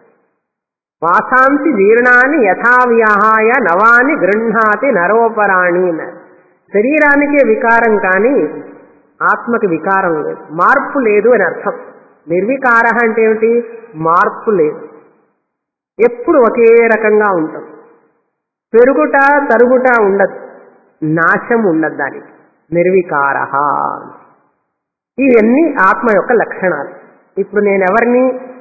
వాసాంసి జీర్ణాన్ని యథావ్యాహాయ నవాని గృహ్ణాతి నరోపరాణి అన్నారు శరీరానికే వికారం కానీ ఆత్మకి వికారం లేదు మార్పు లేదు అని అర్థం నిర్వికార అంటే ఏమిటి మార్పు లేదు ఎప్పుడు ఒకే రకంగా ఉంటాం పెరుగుట తరుగుట ఉండదు నాశం ఉండదు దానికి నిర్వికార ఇవన్నీ ఆత్మ యొక్క లక్షణాలు ఇప్పుడు నేను ఎవరిని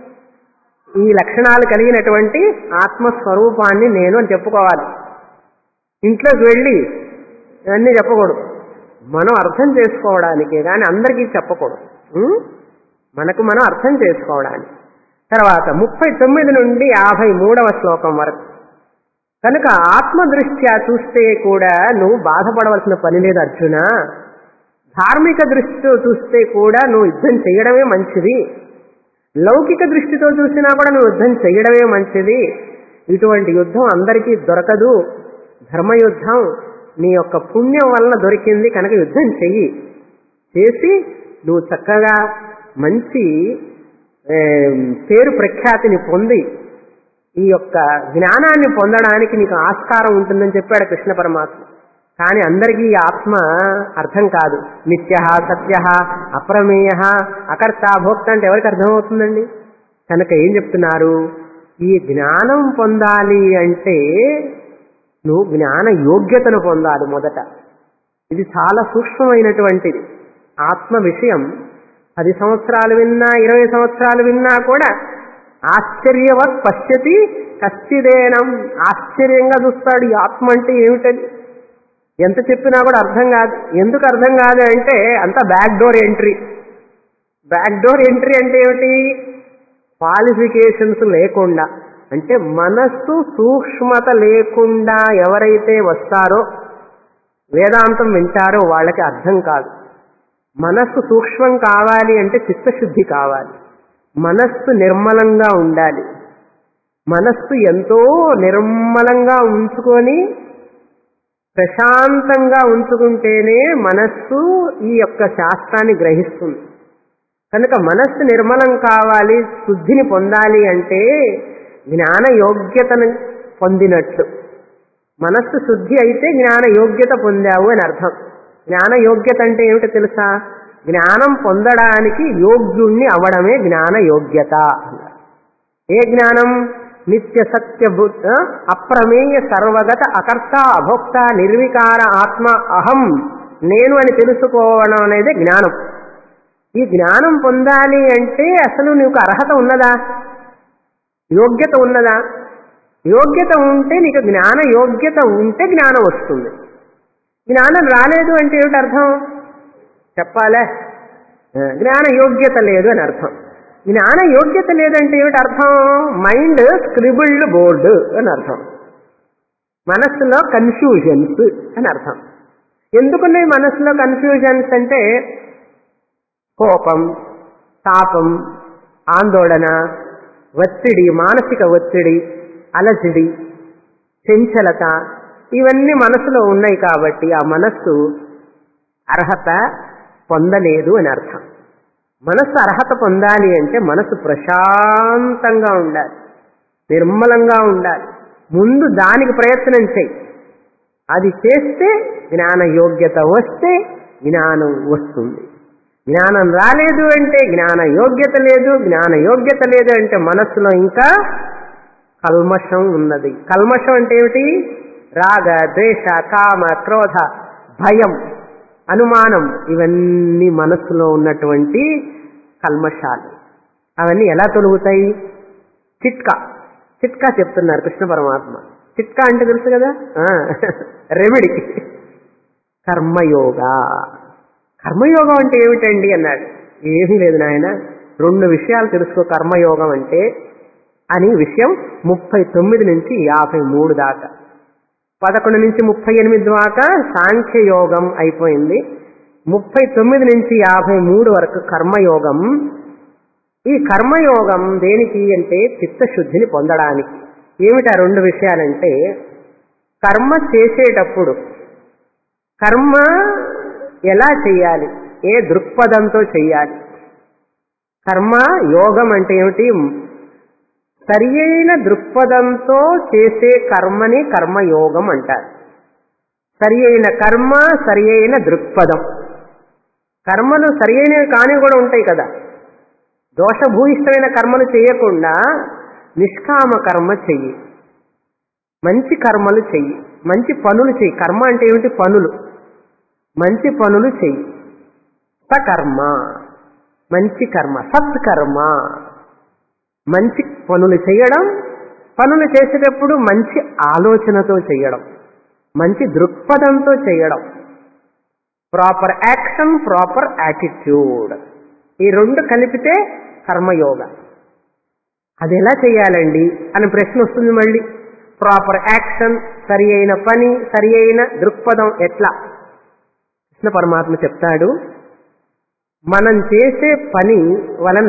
ఈ లక్షణాలు కలిగినటువంటి ఆత్మస్వరూపాన్ని నేను అని చెప్పుకోవాలి ఇంట్లోకి వెళ్ళి ఇవన్నీ చెప్పకూడదు మనం అర్థం చేసుకోవడానికి కానీ అందరికీ చెప్పకూడదు ఉం? మనకు మనం అర్థం చేసుకోవడానికి తర్వాత ముప్పై తొమ్మిది నుండి యాభై మూడవ శ్లోకం వరకు కనుక ఆత్మదృష్ట్యా చూస్తే కూడా నువ్వు బాధపడవలసిన పని లేదు అర్జున ధార్మిక దృష్టితో చూస్తే కూడా నువ్వు యుద్ధం చేయడమే మంచిది లౌకిక దృష్టితో చూసినా కూడా నువ్వు యుద్ధం చేయడమే మంచిది ఇటువంటి యుద్ధం అందరికీ దొరకదు ధర్మయుద్ధం నీ యొక్క పుణ్యం వలన దొరికింది కనుక యుద్ధం చెయ్యి చేసి నువ్వు చక్కగా మంచి ఏ, పేరు ప్రఖ్యాతిని పొంది ఈ యొక్క జ్ఞానాన్ని పొందడానికి నీకు ఆస్కారం ఉంటుందని చెప్పాడు కృష్ణ పరమాత్మ కానీ అందరికీ ఈ ఆత్మ అర్థం కాదు నిత్య సత్య అప్రమేయ అకర్త భోక్త అంటే ఎవరికి అర్థమవుతుందండి కనుక ఏం చెప్తున్నారు ఈ జ్ఞానం పొందాలి అంటే నువ్వు జ్ఞాన యోగ్యతను పొందాలి మొదట ఇది చాలా సూక్ష్మమైనటువంటిది ఆత్మ విషయం పది సంవత్సరాలు విన్నా ఇరవై సంవత్సరాలు విన్నా కూడా ఆశ్చర్యవత్ పశ్యతి కశ్చిదేనం ఆశ్చర్యంగా చూస్తాడు ఈ ఆత్మ అంటే ఏమిటని ఎంత చెప్పినా కూడా అర్థం కాదు ఎందుకు అర్థం కాదు అంటే అంత back door entry back door entry అంటే ఏమిటి క్వాలిఫికేషన్స్ లేకుండా అంటే మనస్సు సూక్ష్మత లేకుండా ఎవరైతే వస్తారో వేదాంతం వింటారో వాళ్ళకి అర్థం కాదు మనస్సు సూక్ష్మం కావాలి అంటే చిత్తశుద్ధి కావాలి మనస్సు నిర్మలంగా ఉండాలి మనస్సు ఎంతో నిర్మలంగా ఉంచుకొని ప్రశాంతంగా ఉంచుకుంటేనే మనస్సు ఈ యొక్క శాస్త్రాన్ని గ్రహిస్తుంది కనుక మనస్సు నిర్మలం కావాలి శుద్ధిని పొందాలి అంటే జ్ఞాన యోగ్యతను పొందినట్లు మనస్సు శుద్ధి అయితే జ్ఞాన యోగ్యత పొందావు అని అర్థం జ్ఞాన యోగ్యత అంటే ఏమిటో తెలుసా జ్ఞానం పొందడానికి యోగ్యుణ్ణి అవడమే జ్ఞాన యోగ్యత అన్నారు. ఏ జ్ఞానం నిత్య సత్య బుద్ధ అప్రమేయ సర్వగత అకర్త అభోక్త నిర్వికార ఆత్మ అహం నేను అని తెలుసుకోవడం అనేది జ్ఞానం ఈ జ్ఞానం పొందాలి అంటే అసలు నీకు అర్హత ఉన్నదా యోగ్యత ఉన్నదా యోగ్యత ఉంటే నీకు జ్ఞాన యోగ్యత ఉంటే జ్ఞానం వస్తుంది జ్ఞానం రాలేదు అంటే ఏమిటి అర్థం చెప్పాలే ఆ, జ్ఞాన యోగ్యత లేదు అని అర్థం జ్ఞాన యోగ్యత లేదంటే ఏమిటి అర్థం మైండ్ స్క్రిబుల్డ్ బోర్డు అని అర్థం మనస్సులో కన్ఫ్యూజన్స్ అని అర్థం ఎందుకున్నాయి మనస్సులో కన్ఫ్యూజన్స్ అంటే కోపం తాపం ఆందోళన ఒత్తిడి మానసిక ఒత్తిడి అలజడి చంచలత ఇవన్నీ మనసులో ఉన్నాయి కాబట్టి ఆ మనస్సు అర్హత పొందలేదు అని అర్థం మనస్సు అర్హత పొందాలి అంటే మనసు ప్రశాంతంగా ఉండాలి నిర్మలంగా ఉండాలి ముందు దానికి ప్రయత్నం చేయి అది చేస్తే జ్ఞాన యోగ్యత వస్తే జ్ఞానం వస్తుంది జ్ఞానం రాలేదు అంటే జ్ఞాన యోగ్యత లేదు జ్ఞాన యోగ్యత లేదు అంటే మనస్సులో ఇంకా కల్మషం ఉన్నది కల్మషం అంటే ఏమిటి రాగ ద్వేష కామ క్రోధ భయం అనుమానం ఇవన్నీ మనస్సులో ఉన్నటువంటి కల్మషాలు అవన్నీ ఎలా తొలుగుతాయి చిట్కా చిట్కా చెప్తున్నారు కృష్ణ పరమాత్మ చిట్కా అంటే తెలుసు కదా రెమెడీ కర్మయోగ కర్మయోగం అంటే ఏమిటండి అన్నాడు ఏమీ లేదు నాయన రెండు విషయాలు తెలుసుకో కర్మయోగం అంటే అని విషయం ముప్పై తొమ్మిది నుంచి యాభై మూడు దాకా పదకొండు నుంచి ముప్పై ఎనిమిది దాకా సాంఖ్యయోగం అయిపోయింది ముప్పై తొమ్మిది నుంచి యాభై మూడు వరకు కర్మయోగం ఈ కర్మయోగం దేనికి అంటే చిత్తశుద్ధిని పొందడానికి ఏమిటా రెండు విషయాలంటే కర్మ చేసేటప్పుడు కర్మ ఎలా చేయాలి ఏ దృక్పథంతో చేయాలి కర్మ యోగం అంటే ఏమిటి సరి అయిన దృక్పథంతో చేసే కర్మని కర్మయోగం అంటారు సరి అయిన కర్మ సరి అయిన దృక్పథం కర్మలు సరి అయినవి కానివి కూడా ఉంటాయి కదా దోషభూయిష్టమైన కర్మలు చేయకుండా నిష్కామ కర్మ చెయ్యి మంచి కర్మలు చెయ్యి మంచి పనులు చెయ్యి కర్మ అంటే ఏమిటి పనులు మంచి పనులు చెయ్యి సకర్మ మంచి కర్మ సత్కర్మ మంచి పనులు చేయడం పనులు చేసేటప్పుడు మంచి ఆలోచనతో చేయడం మంచి దృక్పథంతో చేయడం ప్రాపర్ యాక్షన్ ప్రాపర్ యాటిట్యూడ్ ఈ రెండు కలిపితే కర్మయోగ అది ఎలా చేయాలండి అని ప్రశ్న వస్తుంది మళ్ళీ ప్రాపర్ యాక్షన్ సరి అయిన పని సరి అయిన దృక్పథం ఎట్లా కృష్ణ పరమాత్మ చెప్తాడు మనం చేసే పని వలన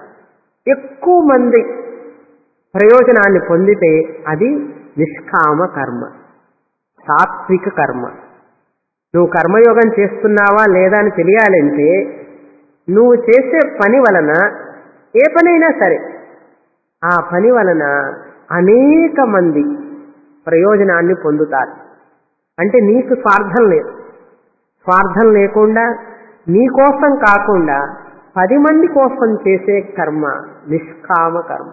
ఎక్కువ మంది ప్రయోజనాన్ని పొందితే అది నిష్కామ కర్మ సాత్విక కర్మ నువ్వు కర్మయోగం చేస్తున్నావా లేదా అని తెలియాలంటే నువ్వు చేసే పని వలన ఏ పనైనా సరే ఆ పని వలన అనేక మంది ప్రయోజనాన్ని పొందుతారు అంటే నీకు స్వార్థం లేదు స్వార్థం లేకుండా నీ కోసం కాకుండా పది మంది కోసం చేసే కర్మ నిష్కామ కర్మ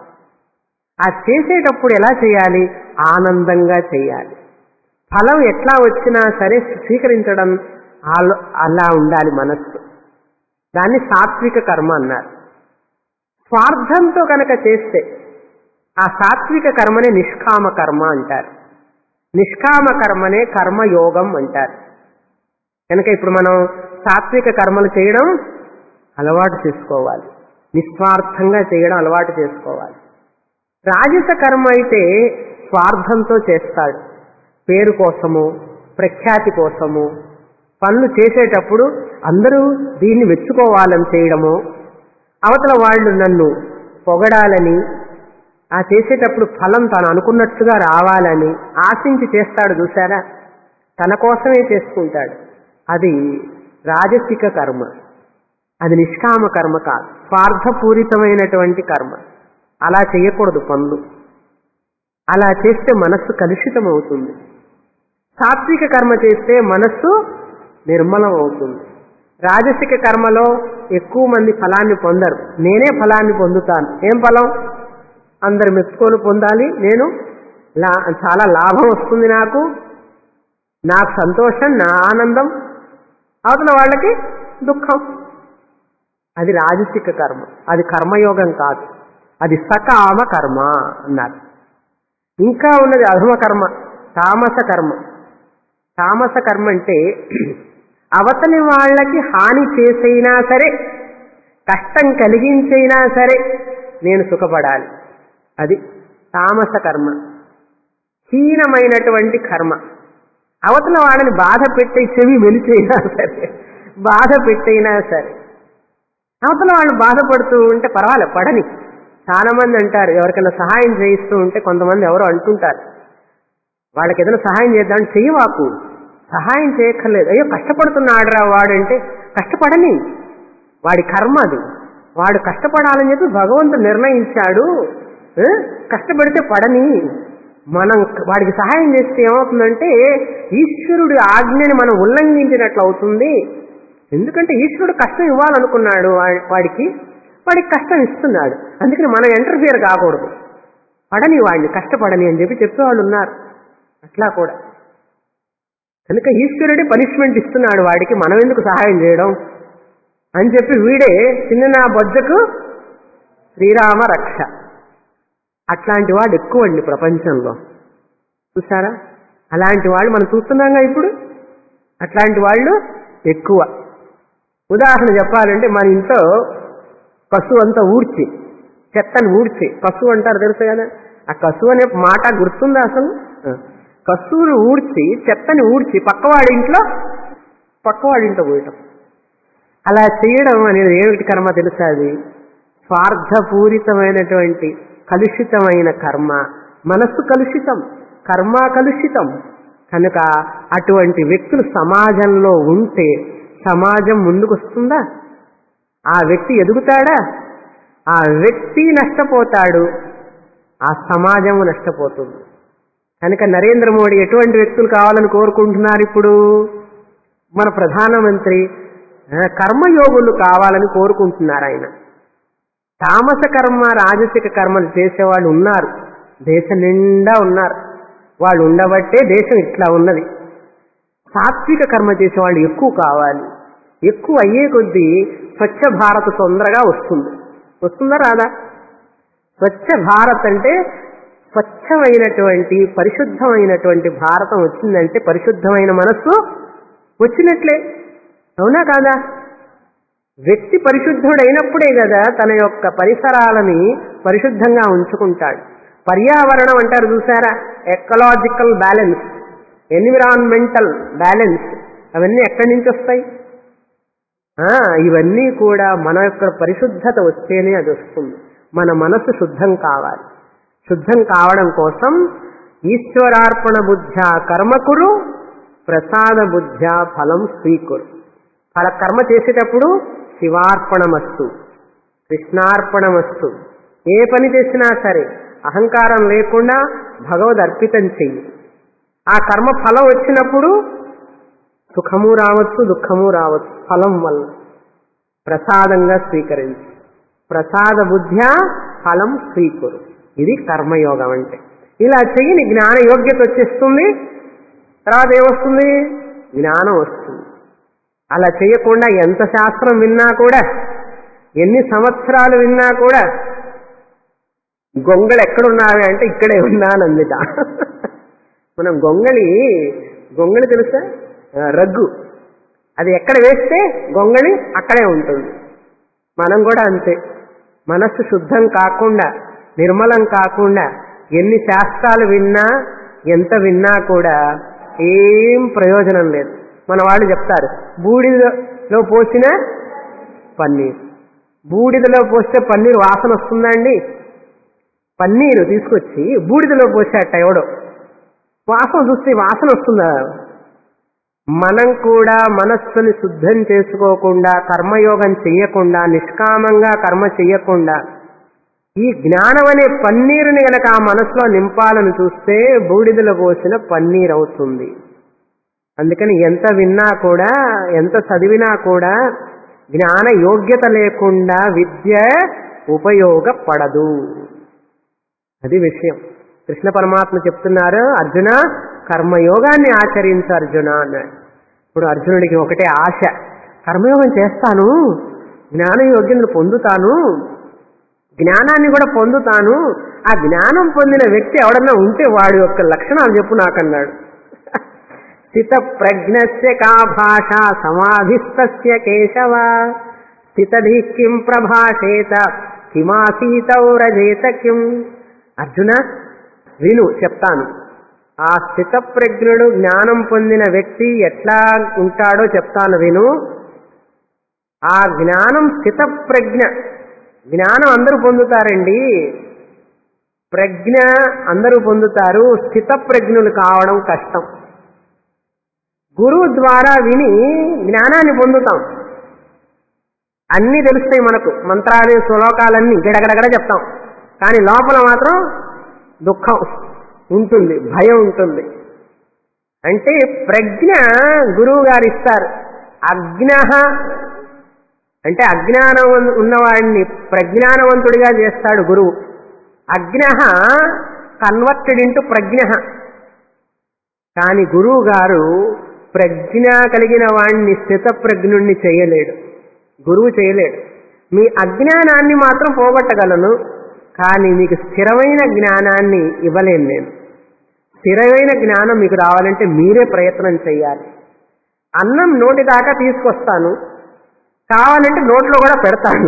ఆ చేసేటప్పుడు ఎలా చేయాలి ఆనందంగా చేయాలి ఫలం ఎట్లా వచ్చినా సరే స్వీకరించడం ఆలో- అలా ఉండాలి మనస్సు దాన్ని సాత్విక కర్మ అన్నారు స్వార్థంతో కనుక చేస్తే ఆ సాత్విక కర్మనే నిష్కామ కర్మ అంటారు నిష్కామ కర్మనే కర్మయోగం అంటారు కనుక ఇప్పుడు మనం సాత్విక కర్మలు చేయడం అలవాటు చేసుకోవాలి నిస్వార్థంగా చేయడం అలవాటు చేసుకోవాలి రాజస కర్మ అయితే స్వార్థంతో చేస్తాడు పేరు కోసము ప్రఖ్యాతి కోసము పనులు చేసేటప్పుడు అందరూ దీన్ని మెచ్చుకోవాలని చేయడము అవతల వాళ్ళు నన్ను పొగడాలని ఆ చేసేటప్పుడు ఫలం తాను అనుకున్నట్టుగా రావాలని ఆశించి చేస్తాడు చూసారా తన కోసమే చేసుకుంటాడు అది రాజసిక కర్మ అది నిష్కామ కర్మ కాదు స్వార్థపూరితమైనటువంటి కర్మ అలా చేయకూడదు పనులు అలా చేస్తే మనస్సు కలుషితం అవుతుంది సాత్విక కర్మ చేస్తే మనస్సు నిర్మలం అవుతుంది రాజసిక కర్మలో ఎక్కువ మంది ఫలాన్ని పొందరు నేనే ఫలాన్ని పొందుతాను ఏం ఫలం అందరు మెచ్చుకొని పొందాలి నేను లా చాలా లాభం వస్తుంది నాకు నాకు సంతోషం నా ఆనందం అవతల వాళ్ళకి దుఃఖం అది రాజసిక కర్మ అది కర్మయోగం కాదు అది సకామ కర్మ అన్నారు ఇంకా ఉన్నది అధమ కర్మ తామస కర్మ తామస కర్మ అంటే అవతలి వాళ్ళకి హాని చేసైనా సరే కష్టం కలిగించైనా సరే నేను సుఖపడాలి అది తామస కర్మ హీనమైనటువంటి కర్మ అవతల వాళ్ళని బాధ పెట్టే చెవి వెలిచైనా సరే బాధ పెట్టైనా సరే అవతల వాళ్ళు బాధపడుతూ ఉంటే పర్వాలే పడని చాలా మంది అంటారు ఎవరికైనా సహాయం చేయిస్తూ ఉంటే కొంతమంది ఎవరో అంటుంటారు వాళ్ళకి ఏదైనా సహాయం చేద్దామని చెయ్యవాకు సహాయం చేయక్కర్లేదు అయ్యో కష్టపడుతున్నాడురా వాడంటే కష్టపడని వాడి కర్మ అది వాడు కష్టపడాలని చెప్పి భగవంతుడు నిర్ణయించాడు ఆ? కష్టపడితే పడని మనం వాడికి సహాయం చేస్తే ఏమవుతుందంటే ఈశ్వరుడి ఆజ్ఞని మనం ఉల్లంఘించినట్లు అవుతుంది ఎందుకంటే ఈశ్వరుడు కష్టం ఇవ్వాలనుకున్నాడు వా- వాడికి వాడికి కష్టం ఇస్తున్నాడు అందుకని మనం ఎంటర్ఫియర్ కాకూడదు పడని వాడిని కష్టపడని అని చెప్పి చెప్పేవాళ్ళు ఉన్నారు అట్లా కూడా కనుక ఈశ్వరుడే పనిష్మెంట్ ఇస్తున్నాడు వాడికి మనం ఎందుకు సహాయం చేయడం అని చెప్పి వీడే చిన్న నా బొజ్జకు శ్రీరామ రక్ష అట్లాంటి వాడు ఎక్కువ అండి ప్రపంచంలో చూసారా అలాంటి వాళ్ళు మనం చూస్తున్నాంగా ఇప్పుడు అట్లాంటి వాళ్ళు ఎక్కువ ఉదాహరణ చెప్పాలంటే మన ఇంట్లో కసు అంతా ఊడ్చి చెత్తని ఊడ్చి కసు అంటారు తెలుసు కదా ఆ కసు అనే మాట గుర్తుందా అసలు ఆ. కసువును ఊడ్చి చెత్తని ఊడ్చి పక్కవాడి ఇంట్లో పక్కవాడి ఇంట్లో పోయటం అలా చేయడం అనేది ఏమిటి కర్మ తెలుసా అది స్వార్థపూరితమైనటువంటి కలుషితమైన కర్మ మనస్సు కలుషితం కర్మ కలుషితం కనుక అటువంటి వ్యక్తులు సమాజంలో ఉంటే సమాజం ముందుకు వస్తుందా ఆ వ్యక్తి ఎదుగుతాడా ఆ వ్యక్తి నష్టపోతాడు ఆ సమాజం నష్టపోతుంది కనుక నరేంద్ర మోడీ ఎటువంటి వ్యక్తులు కావాలని కోరుకుంటున్నారు ఇప్పుడు మన ప్రధానమంత్రి ఆ, కర్మయోగులు కావాలని కోరుకుంటున్నారు ఆయన తామస కర్మ రాజసిక కర్మలు చేసేవాళ్ళు ఉన్నారు దేశం నిండా ఉన్నారు వాళ్ళు ఉండబట్టే దేశం ఇట్లా ఉన్నది సాత్విక కర్మ చేసేవాళ్ళు ఎక్కువ కావాలి ఎక్కువ అయ్యే కొద్దీ స్వచ్ఛ భారత్ తొందరగా వస్తుంది వస్తుందా రాదా స్వచ్ఛ భారత్ అంటే స్వచ్ఛమైనటువంటి పరిశుద్ధమైనటువంటి భారతం వచ్చిందంటే పరిశుద్ధమైన మనస్సు వచ్చినట్లే అవునా కాదా వ్యక్తి పరిశుద్ధుడైనప్పుడే కదా తన యొక్క పరిసరాలని పరిశుద్ధంగా ఉంచుకుంటాడు పర్యావరణం అంటారు చూసారా ఎకలాజికల్ బ్యాలెన్స్ ఎన్విరాన్మెంటల్ బ్యాలెన్స్ అవన్నీ ఎక్కడి నుంచి వస్తాయి ఆ, ఇవన్నీ కూడా మన యొక్క పరిశుద్ధత వస్తేనే అది వస్తుంది మన మనసు శుద్ధం కావాలి శుద్ధం కావడం కోసం ఈశ్వరార్పణ బుద్ధ కర్మకురు ప్రసాద బుద్ధ ఫలం స్వీకురు ఫల కర్మ చేసేటప్పుడు శివార్పణమస్తు కృష్ణార్పణమస్తు ఏ పని చేసినా సరే అహంకారం లేకుండా భగవద్ అర్పితం చెయ్యి ఆ కర్మ ఫలం వచ్చినప్పుడు సుఖము రావచ్చు దుఃఖము రావచ్చు ఫలం వల్ల ప్రసాదంగా స్వీకరించి ప్రసాద బుద్ధ్యా ఫలం స్వీకురు ఇది కర్మయోగం అంటే ఇలా చెయ్యి నీ జ్ఞాన యోగ్యత వచ్చేస్తుంది తర్వాత ఏమొస్తుంది జ్ఞానం వస్తుంది అలా చేయకుండా ఎంత శాస్త్రం విన్నా కూడా ఎన్ని సంవత్సరాలు విన్నా కూడా గొంగళి ఎక్కడున్నావి అంటే ఇక్కడే ఉన్నానందిట మనం గొంగళి గొంగళి తెలుసా ఆ, రగ్గు అది ఎక్కడ వేస్తే గొంగళి అక్కడే ఉంటుంది మనం కూడా అంతే మనస్సు శుద్ధం కాకుండా నిర్మలం కాకుండా ఎన్ని శాస్త్రాలు విన్నా ఎంత విన్నా కూడా ఏం ప్రయోజనం లేదు మన వాళ్ళు చెప్తారు బూడిదలో పోసిన పన్నీర్ బూడిదలో పోస్తే పన్నీర్ వాసన వస్తుందండి పన్నీరు తీసుకొచ్చి బూడిదలో పోసేట ఎవడో వాసన చూస్తే వాసన వస్తుందా మనం కూడా మనస్సుని శుద్ధం చేసుకోకుండా కర్మయోగం చెయ్యకుండా నిష్కామంగా కర్మ చెయ్యకుండా ఈ జ్ఞానం అనే పన్నీరుని గనక ఆ మనసులో నింపాలని చూస్తే బూడిదలో పోసిన పన్నీర్ అవుతుంది అందుకని ఎంత విన్నా కూడా ఎంత చదివినా కూడా జ్ఞాన యోగ్యత లేకుండా విద్య ఉపయోగపడదు అది విషయం కృష్ణ పరమాత్మ చెప్తున్నారు అర్జున కర్మయోగాన్ని ఆచరించు అర్జున అన్నాడు ఇప్పుడు అర్జునుడికి ఒకటే ఆశ కర్మయోగం చేస్తాను జ్ఞాన యోగ్యతను పొందుతాను జ్ఞానాన్ని కూడా పొందుతాను ఆ జ్ఞానం పొందిన వ్యక్తి ఎవడన్నా ఉంటే వాడి యొక్క లక్షణాలు చెప్పు నాకన్నాడు స్థిత ప్రజ్ఞస్య కా భాష సమాధిస్తస్య కేశవ స్థితధి కిం ప్రభాషేత కిమాసీతౌ రజేత కిం అర్జున విను చెప్తాను ఆ స్థిత ప్రజ్ఞుడు జ్ఞానం పొందిన వ్యక్తి ఎట్లా ఉంటాడో చెప్తాను విను ఆ జ్ఞానం స్థిత ప్రజ్ఞ జ్ఞానం అందరూ పొందుతారండి ప్రజ్ఞ అందరూ పొందుతారు స్థిత ప్రజ్ఞులు కావడం కష్టం గురువు ద్వారా విని జ్ఞానాన్ని పొందుతాం అన్నీ తెలుస్తాయి మనకు మంత్రాలు శ్లోకాలన్నీ గడగడగడ చెప్తాం కానీ లోపల మాత్రం దుఃఖం ఉంటుంది భయం ఉంటుంది అంటే ప్రజ్ఞ గురువు గారు ఇస్తారు అజ్ఞ అంటే అజ్ఞానం ఉన్నవాడిని ప్రజ్ఞానవంతుడిగా చేస్తాడు గురువు అజ్ఞ కన్వర్టెడ్ ఇంటూ ప్రజ్ఞ కానీ గురువు గారు ప్రజ్ఞ కలిగిన వాణ్ణి స్థిత ప్రజ్ఞుణ్ణి చేయలేడు గురువు చేయలేడు మీ అజ్ఞానాన్ని మాత్రం పోగొట్టగలను కానీ మీకు స్థిరమైన జ్ఞానాన్ని ఇవ్వలేను నేను స్థిరమైన జ్ఞానం మీకు రావాలంటే మీరే ప్రయత్నం చేయాలి అన్నం నోటి దాకా తీసుకొస్తాను కావాలంటే నోట్లో కూడా పెడతాను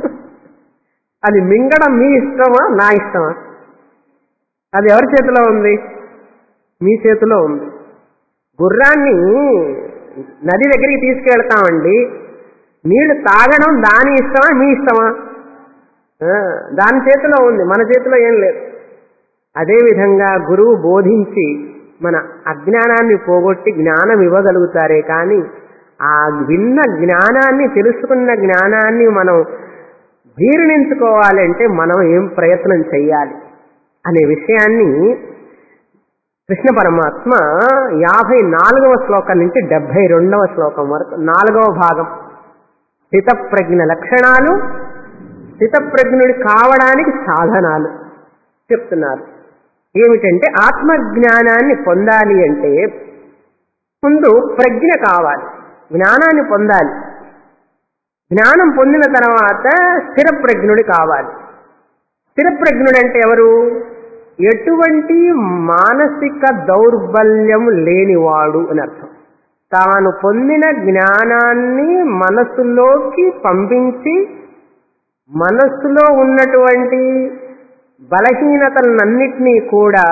అది మింగడం మీ ఇష్టమా నా ఇష్టమా అది ఎవరి చేతిలో ఉంది మీ చేతిలో ఉంది గుర్రాన్ని నది దగ్గరికి తీసుకెళ్తామండి నీళ్లు తాగడం దాని ఇష్టమా మీ ఇష్టమా ఆ, దాని చేతిలో ఉంది మన చేతిలో ఏం లేదు అదేవిధంగా గురువు బోధించి మన అజ్ఞానాన్ని పోగొట్టి జ్ఞానం ఇవ్వగలుగుతారే కానీ ఆ విన్న జ్ఞానాన్ని తెలుసుకున్న జ్ఞానాన్ని మనం జీర్ణించుకోవాలంటే మనం ఏం ప్రయత్నం చెయ్యాలి అనే విషయాన్ని కృష్ణ పరమాత్మ యాభై నాలుగవ శ్లోకం నుంచి డెబ్బై రెండవ శ్లోకం వరకు నాలుగవ భాగం స్థితప్రజ్ఞ లక్షణాలు స్థితప్రజ్ఞుడి కావడానికి సాధనాలు చెప్తున్నారు ఏమిటంటే ఆత్మజ్ఞానాన్ని పొందాలి అంటే ముందు ప్రజ్ఞ కావాలి జ్ఞానాన్ని పొందాలి జ్ఞానం పొందిన తర్వాత స్థిరప్రజ్ఞుడి కావాలి స్థిరప్రజ్ఞుడు అంటే ఎవరు ఎటువంటి మానసిక దౌర్బల్యం లేనివాడు అని అర్థం తాను పొందిన జ్ఞానాన్ని మనసులోకి పంపించి మనస్సులో ఉన్నటువంటి బలహీనతలన్నింటినీ కూడా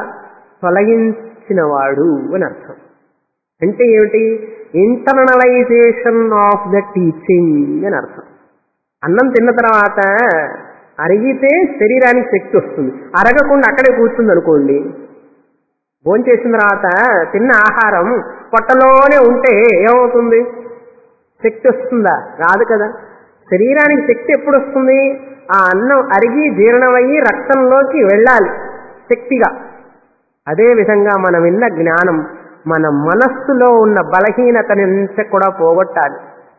తొలగించినవాడు అని అర్థం అంటే ఏమిటి ఇంటర్నలైజేషన్ ఆఫ్ ద టీచింగ్ అని అర్థం అన్నం తిన్న తర్వాత అరిగితే శరీరానికి శక్తి వస్తుంది అరగకుండా అక్కడే కూర్చుంది అనుకోండి భోంచేసిన తర్వాత తిన్న ఆహారం పొట్టలోనే ఉంటే ఏమవుతుంది శక్తి వస్తుందా రాదు కదా శరీరానికి శక్తి ఎప్పుడు వస్తుంది ఆ అన్నం అరిగి జీర్ణమయ్యి రక్తంలోకి వెళ్ళాలి శక్తిగా అదే విధంగా మనం విన్న జ్ఞానం మన మనస్సులో ఉన్న బలహీనతని కూడా పోగొట్టాలి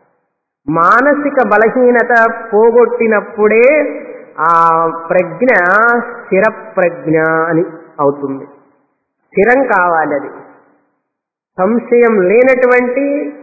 మానసిక బలహీనత పోగొట్టినప్పుడే ఆ ప్రజ్ఞ స్థిర ప్రజ్ఞ అని అవుతుంది స్థిరం కావాలి అది సంశయం లేనటువంటి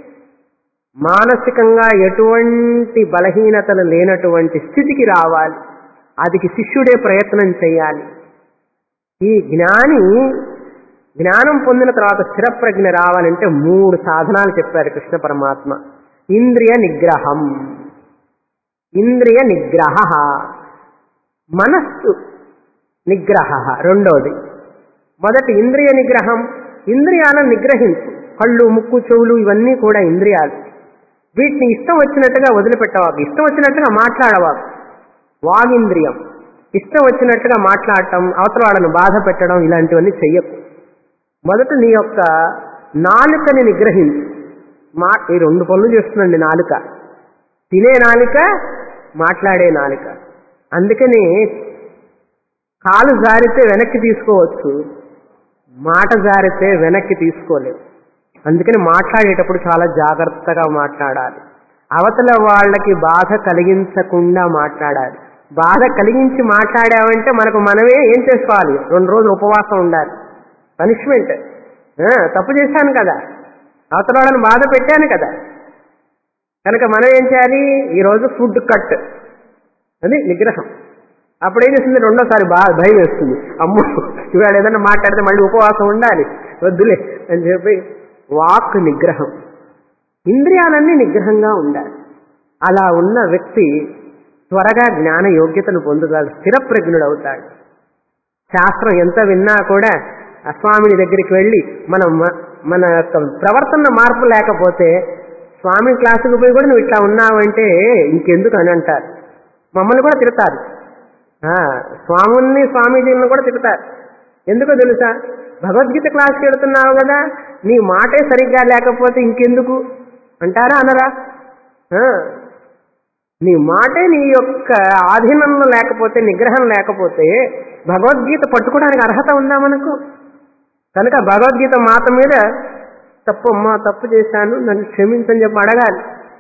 మానసికంగా ఎటువంటి బలహీనతలు లేనటువంటి స్థితికి రావాలి అదికి శిష్యుడే ప్రయత్నం చేయాలి ఈ జ్ఞాని జ్ఞానం పొందిన తర్వాత స్థిరప్రజ్ఞ రావాలంటే మూడు సాధనాలు చెప్పారు కృష్ణ పరమాత్మ ఇంద్రియ నిగ్రహం ఇంద్రియ నిగ్రహ మనస్సు నిగ్రహ రెండోది మొదటి ఇంద్రియ నిగ్రహం ఇంద్రియాలను నిగ్రహించు కళ్ళు ముక్కు చెవులు ఇవన్నీ కూడా ఇంద్రియాలు వీటిని ఇష్టం వచ్చినట్టుగా వదిలిపెట్టవాకు ఇష్టం వచ్చినట్టుగా మాట్లాడవాకు వాగింద్రియం ఇష్టం వచ్చినట్టుగా మాట్లాడటం అవతల వాళ్ళను బాధ పెట్టడం ఇలాంటివన్నీ చెయ్యకు మొదట నీ యొక్క నాలుకని నిగ్రహించు మా ఈ రెండు పనులు చేస్తుందండి నాలుక తినే నాలుక మాట్లాడే నాలుక అందుకని కాలు జారితే వెనక్కి తీసుకోవచ్చు మాట జారితే వెనక్కి తీసుకోలేవు అందుకని మాట్లాడేటప్పుడు చాలా జాగ్రత్తగా మాట్లాడాలి అవతల వాళ్ళకి బాధ కలిగించకుండా మాట్లాడాలి బాధ కలిగించి మాట్లాడామంటే మనకు మనమే ఏం చేసుకోవాలి రెండు రోజులు ఉపవాసం ఉండాలి పనిష్మెంట్ తప్పు చేశాను కదా అవతల వాళ్ళని బాధ పెట్టాను కదా కనుక మనం ఏం చేయాలి ఈరోజు ఫుడ్ కట్ అది నిగ్రహం అప్పుడు ఏం చేస్తుంది రెండోసారి బాగా భయం వేస్తుంది అమ్మో ఇవాళ ఏదన్నా మాట్లాడితే మళ్ళీ ఉపవాసం ఉండాలి వద్దులే అని చెప్పి వాక్ నిగ్రహం ఇంద్రియాలన్నీ నిగ్రహంగా ఉండాలి అలా ఉన్న వ్యక్తి త్వరగా జ్ఞాన యోగ్యతను పొందుతాడు స్థిరప్రజ్ఞుడు అవుతాడు శాస్త్రం ఎంత విన్నా కూడా ఆ స్వామిని దగ్గరికి వెళ్ళి మనం మన యొక్క ప్రవర్తన మార్పు లేకపోతే స్వామి క్లాసుకు పోయి కూడా నువ్వు ఇట్లా ఉన్నావంటే ఇంకెందుకు అని అంటారు మమ్మల్ని కూడా తిడతారు స్వాముల్ని స్వామీజీలను కూడా తిడతారు ఎందుకో తెలుసా భగవద్గీత క్లాస్కి వెళుతున్నావు కదా నీ మాటే సరిగ్గా లేకపోతే ఇంకెందుకు అంటారా అనరా నీ మాటే నీ యొక్క ఆధీనంలో లేకపోతే నిగ్రహం లేకపోతే భగవద్గీత పట్టుకోవడానికి అర్హత ఉందా మనకు కనుక భగవద్గీత మాత మీద తప్పు అమ్మా తప్పు చేశాను నన్ను క్షమించని చెప్పి అడగాలి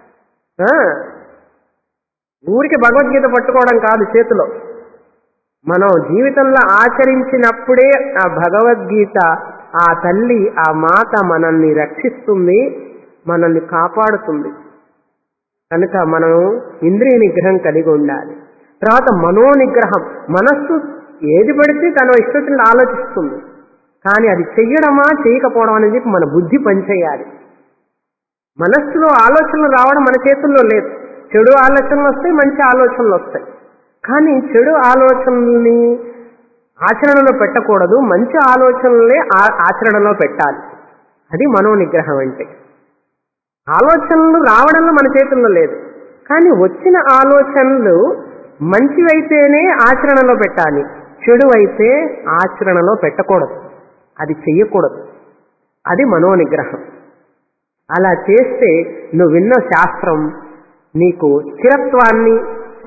ఊరికి భగవద్గీత పట్టుకోవడం కాదు చేతిలో మనం జీవితంలో ఆచరించినప్పుడే ఆ భగవద్గీత ఆ తల్లి ఆ మాత మనల్ని రక్షిస్తుంది మనల్ని కాపాడుతుంది కనుక మనం ఇంద్రియ నిగ్రహం కలిగి ఉండాలి తర్వాత మనో నిగ్రహం మనస్సు ఏది పడితే తన ఇష్టത്തിന് ఆలోచిస్తుంది కానీ అది చెయ్యడమా చేయకపోవడం అనేది మన బుద్ధి పనిచేయాలి మనస్సులో ఆలోచనలు రావడం మన చేతుల్లో లేదు చెడు ఆలోచనలు వస్తాయి మంచి ఆలోచనలు వస్తాయి కానీ చెడు ఆలోచనల్ని ఆచరణలో పెట్టకూడదు మంచి ఆలోచనలే ఆచరణలో పెట్టాలి అది మనో నిగ్రహం అంటే ఆలోచనలు రావడంలో మన చేతుల్లో లేదు కానీ వచ్చిన ఆలోచనలు మంచివైతేనే ఆచరణలో పెట్టాలి చెడు అయితే ఆచరణలో పెట్టకూడదు అది చెయ్యకూడదు అది మనోనిగ్రహం అలా చేస్తే నువ్వు విన్న శాస్త్రం నీకు స్థిరత్వాన్ని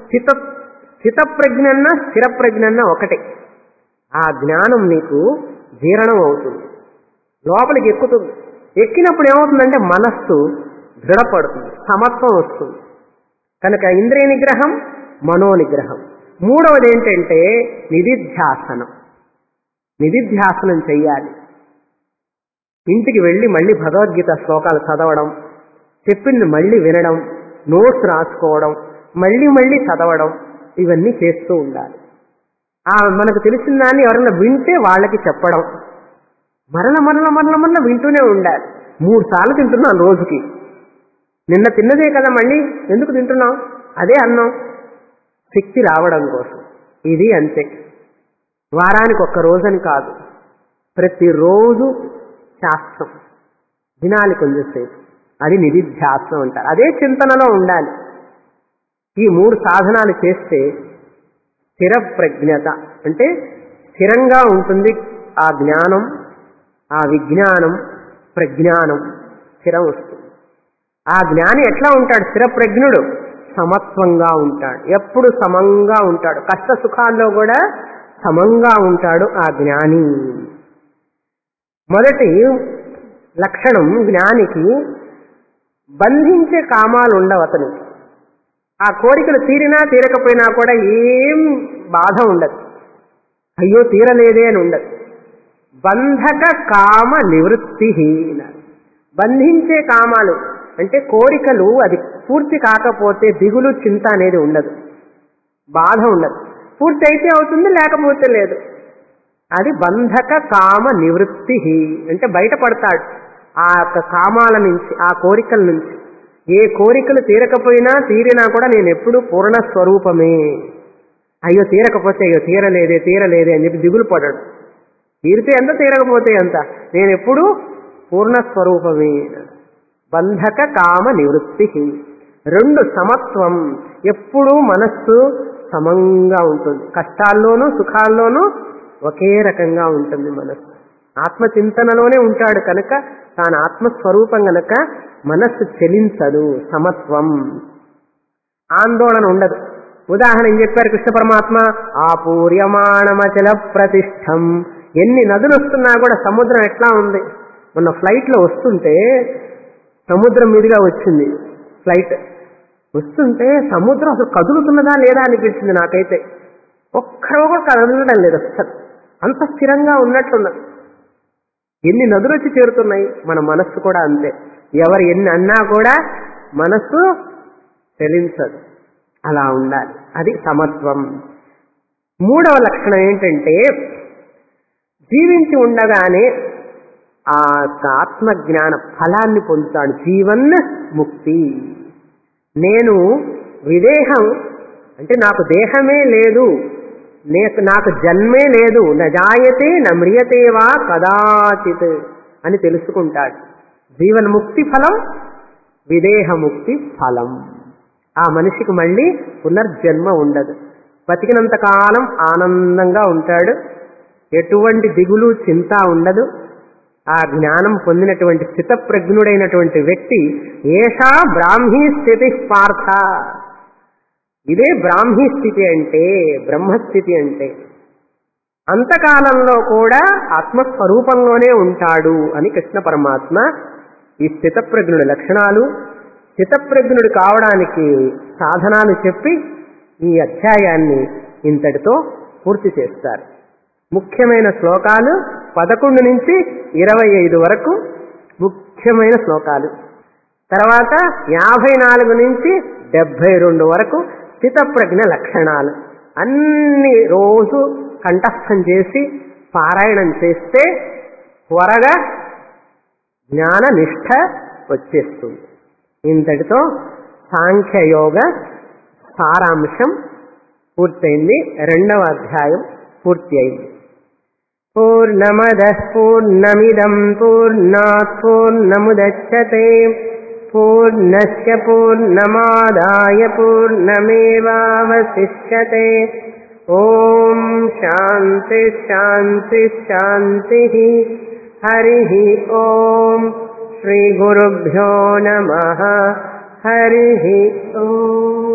స్థిత స్థితప్రజ్ఞన్న స్థిరప్రజ్ఞన్న ఒకటే ఆ జ్ఞానం నీకు జీర్ణం అవుతుంది లోపలికి ఎక్కుతుంది ఎక్కినప్పుడు ఏమవుతుందంటే మనస్సు దృఢపడుతుంది సమత్వం వస్తుంది కనుక ఇంద్రియ నిగ్రహం మనో నిగ్రహం మూడవది ఏంటంటే నిధిధ్యాసనం నిధిధ్యాసనం చెయ్యాలి ఇంటికి వెళ్ళి మళ్ళీ భగవద్గీత శ్లోకాలు చదవడం చెప్పింది మళ్ళీ వినడం నోట్స్ రాసుకోవడం మళ్ళీ మళ్ళీ చదవడం ఇవన్నీ చేస్తూ ఉండాలి ఆ మనకు తెలిసిన దాన్ని ఎవరైనా వింటే వాళ్ళకి చెప్పడం మరల మరల మరల మరల వింటూనే ఉండాలి మూడు సార్లు తింటున్నాను రోజుకి నిన్న తిన్నదే కదా మళ్ళీ ఎందుకు తింటున్నాం అదే అన్నం శక్తి రావడం కోసం ఇది అంతే వారానికి ఒక్క రోజని కాదు ప్రతిరోజు శాస్త్రం వినాలి కొంచెంసేపు అది నిధిధ్యాసం అంటారు అదే చింతనలో ఉండాలి ఈ మూడు సాధనాలు చేస్తే స్థిర ప్రజ్ఞత అంటే స్థిరంగా ఉంటుంది ఆ జ్ఞానం ఆ విజ్ఞానం ప్రజ్ఞానం స్థిరం వస్తుంది ఆ జ్ఞాని ఎట్లా ఉంటాడు స్థిర ప్రజ్ఞుడు సమత్వంగా ఉంటాడు ఎప్పుడు సమంగా ఉంటాడు కష్ట సుఖాల్లో కూడా సమంగా ఉంటాడు ఆ జ్ఞాని మొదటి లక్షణం జ్ఞానికి బంధించే కామాలు ఉండవు అతనికి ఆ కోరికలు తీరినా తీరకపోయినా కూడా ఏం బాధ ఉండదు అయ్యో తీరలేదే అని ఉండదు బంధక కామ నివృత్తి బంధించే కామాలు అంటే కోరికలు అది పూర్తి కాకపోతే దిగులు చింత అనేది ఉండదు బాధ ఉండదు పూర్తి అయితే అవుతుంది లేకపోతే లేదు అది బంధక కామ నివృత్తి అంటే బయటపడతాడు ఆ యొక్క కామాల నుంచి ఆ కోరికల నుంచి ఏ కోరికలు తీరకపోయినా తీరినా కూడా నేను ఎప్పుడు పూర్ణ స్వరూపమే అయ్యో తీరకపోతే అయ్యో తీరలేదే తీరలేదే అని చెప్పి దిగులు పడడు తీరితే ఎంత తీరకపోతే ఎంత నేను ఎప్పుడు పూర్ణ స్వరూపమే బంధక కామ నివృత్తి రెండు సమత్వం ఎప్పుడూ మనస్సు సమంగా ఉంటుంది కష్టాల్లోనూ సుఖాల్లోనూ ఒకే రకంగా ఉంటుంది మనస్సు ఆత్మచింతనలోనే ఉంటాడు కనుక తాను ఆత్మస్వరూపం గనక మనస్సు చెలించదు సమత్వం ఆందోళన ఉండదు ఉదాహరణ ఏం చెప్పారు కృష్ణ పరమాత్మ ఆపూర్యమాణమచల ప్రతిష్టం ఎన్ని నదులు వస్తున్నా కూడా సముద్రం ఎట్లా ఉంది మొన్న ఫ్లైట్ లో వస్తుంటే సముద్రం మీదుగా వచ్చింది ఫ్లైట్ వస్తుంటే సముద్రం అసలు కదులుతున్నదా లేదా అనిపించింది నాకైతే ఒక్కరో కూడా కదలడం లేదు అసలు అంత స్థిరంగా ఉన్నట్లున్నది ఎన్ని నదులు వచ్చి చేరుతున్నాయి మన మనస్సు కూడా అంతే ఎవరు ఎన్ని అన్నా కూడా మనస్సు చెలించదు అలా ఉండాలి అది సమత్వం మూడవ లక్షణం ఏంటంటే జీవించి ఉండగానే ఆ ఆత్మజ్ఞాన ఫలాన్ని పొందుతాడు జీవన్ ముక్తి నేను విదేహం అంటే నాకు దేహమే లేదు నేకు నాకు జన్మే లేదు నజాయతే నమ్రియతే వా కదాచిత్ అని తెలుసుకుంటాడు జీవన్ముక్తి ఫలం విదేహముక్తి ఫలం ఆ మనిషికి మళ్ళీ పునర్జన్మ ఉండదు బతికినంత కాలం ఆనందంగా ఉంటాడు ఎటువంటి దిగులు చింత ఉండదు ఆ జ్ఞానం పొందినటువంటి స్థితప్రజ్ఞుడైనటువంటి వ్యక్తి ఏషా బ్రాహ్మీ స్థితి పార్థ ఇదే బ్రాహ్మీ స్థితి అంటే బ్రహ్మస్థితి అంటే అంతకాలంలో కూడా ఆత్మస్వరూపంలోనే ఉంటాడు అని కృష్ణ పరమాత్మ ఈ స్థితప్రజ్ఞుడి లక్షణాలు స్థితప్రజ్ఞుడు కావడానికి సాధనాలు చెప్పి ఈ అధ్యాయాన్ని ఇంతటితో పూర్తి చేస్తారు ముఖ్యమైన శ్లోకాలు పదకొండు నుంచి ఇరవై ఐదు వరకు ముఖ్యమైన శ్లోకాలు తర్వాత యాభై నాలుగు నుంచి డెబ్బై రెండు వరకు స్థితప్రజ్ఞ లక్షణాలు అన్ని రోజు కంఠస్థం చేసి పారాయణం చేస్తే త్వరగా జ్ఞాన నిష్ఠ వచ్చేస్తుంది ఇంతటితో సాంఖ్యయోగ సారాంశం పూర్తయింది రెండవ అధ్యాయం పూర్తి అయింది పూర్ణమద పూర్ణమిదం పూర్ణాత్ పూర్ణముదచ్చతే పూర్ణస్ పూర్ణమాదాయ పూర్ణమేవాवशिष्यते ఓం శాంతి శాంతి శాంతి హరి ఓం శ్రీ గురుభ్యో నమ హరి ఓం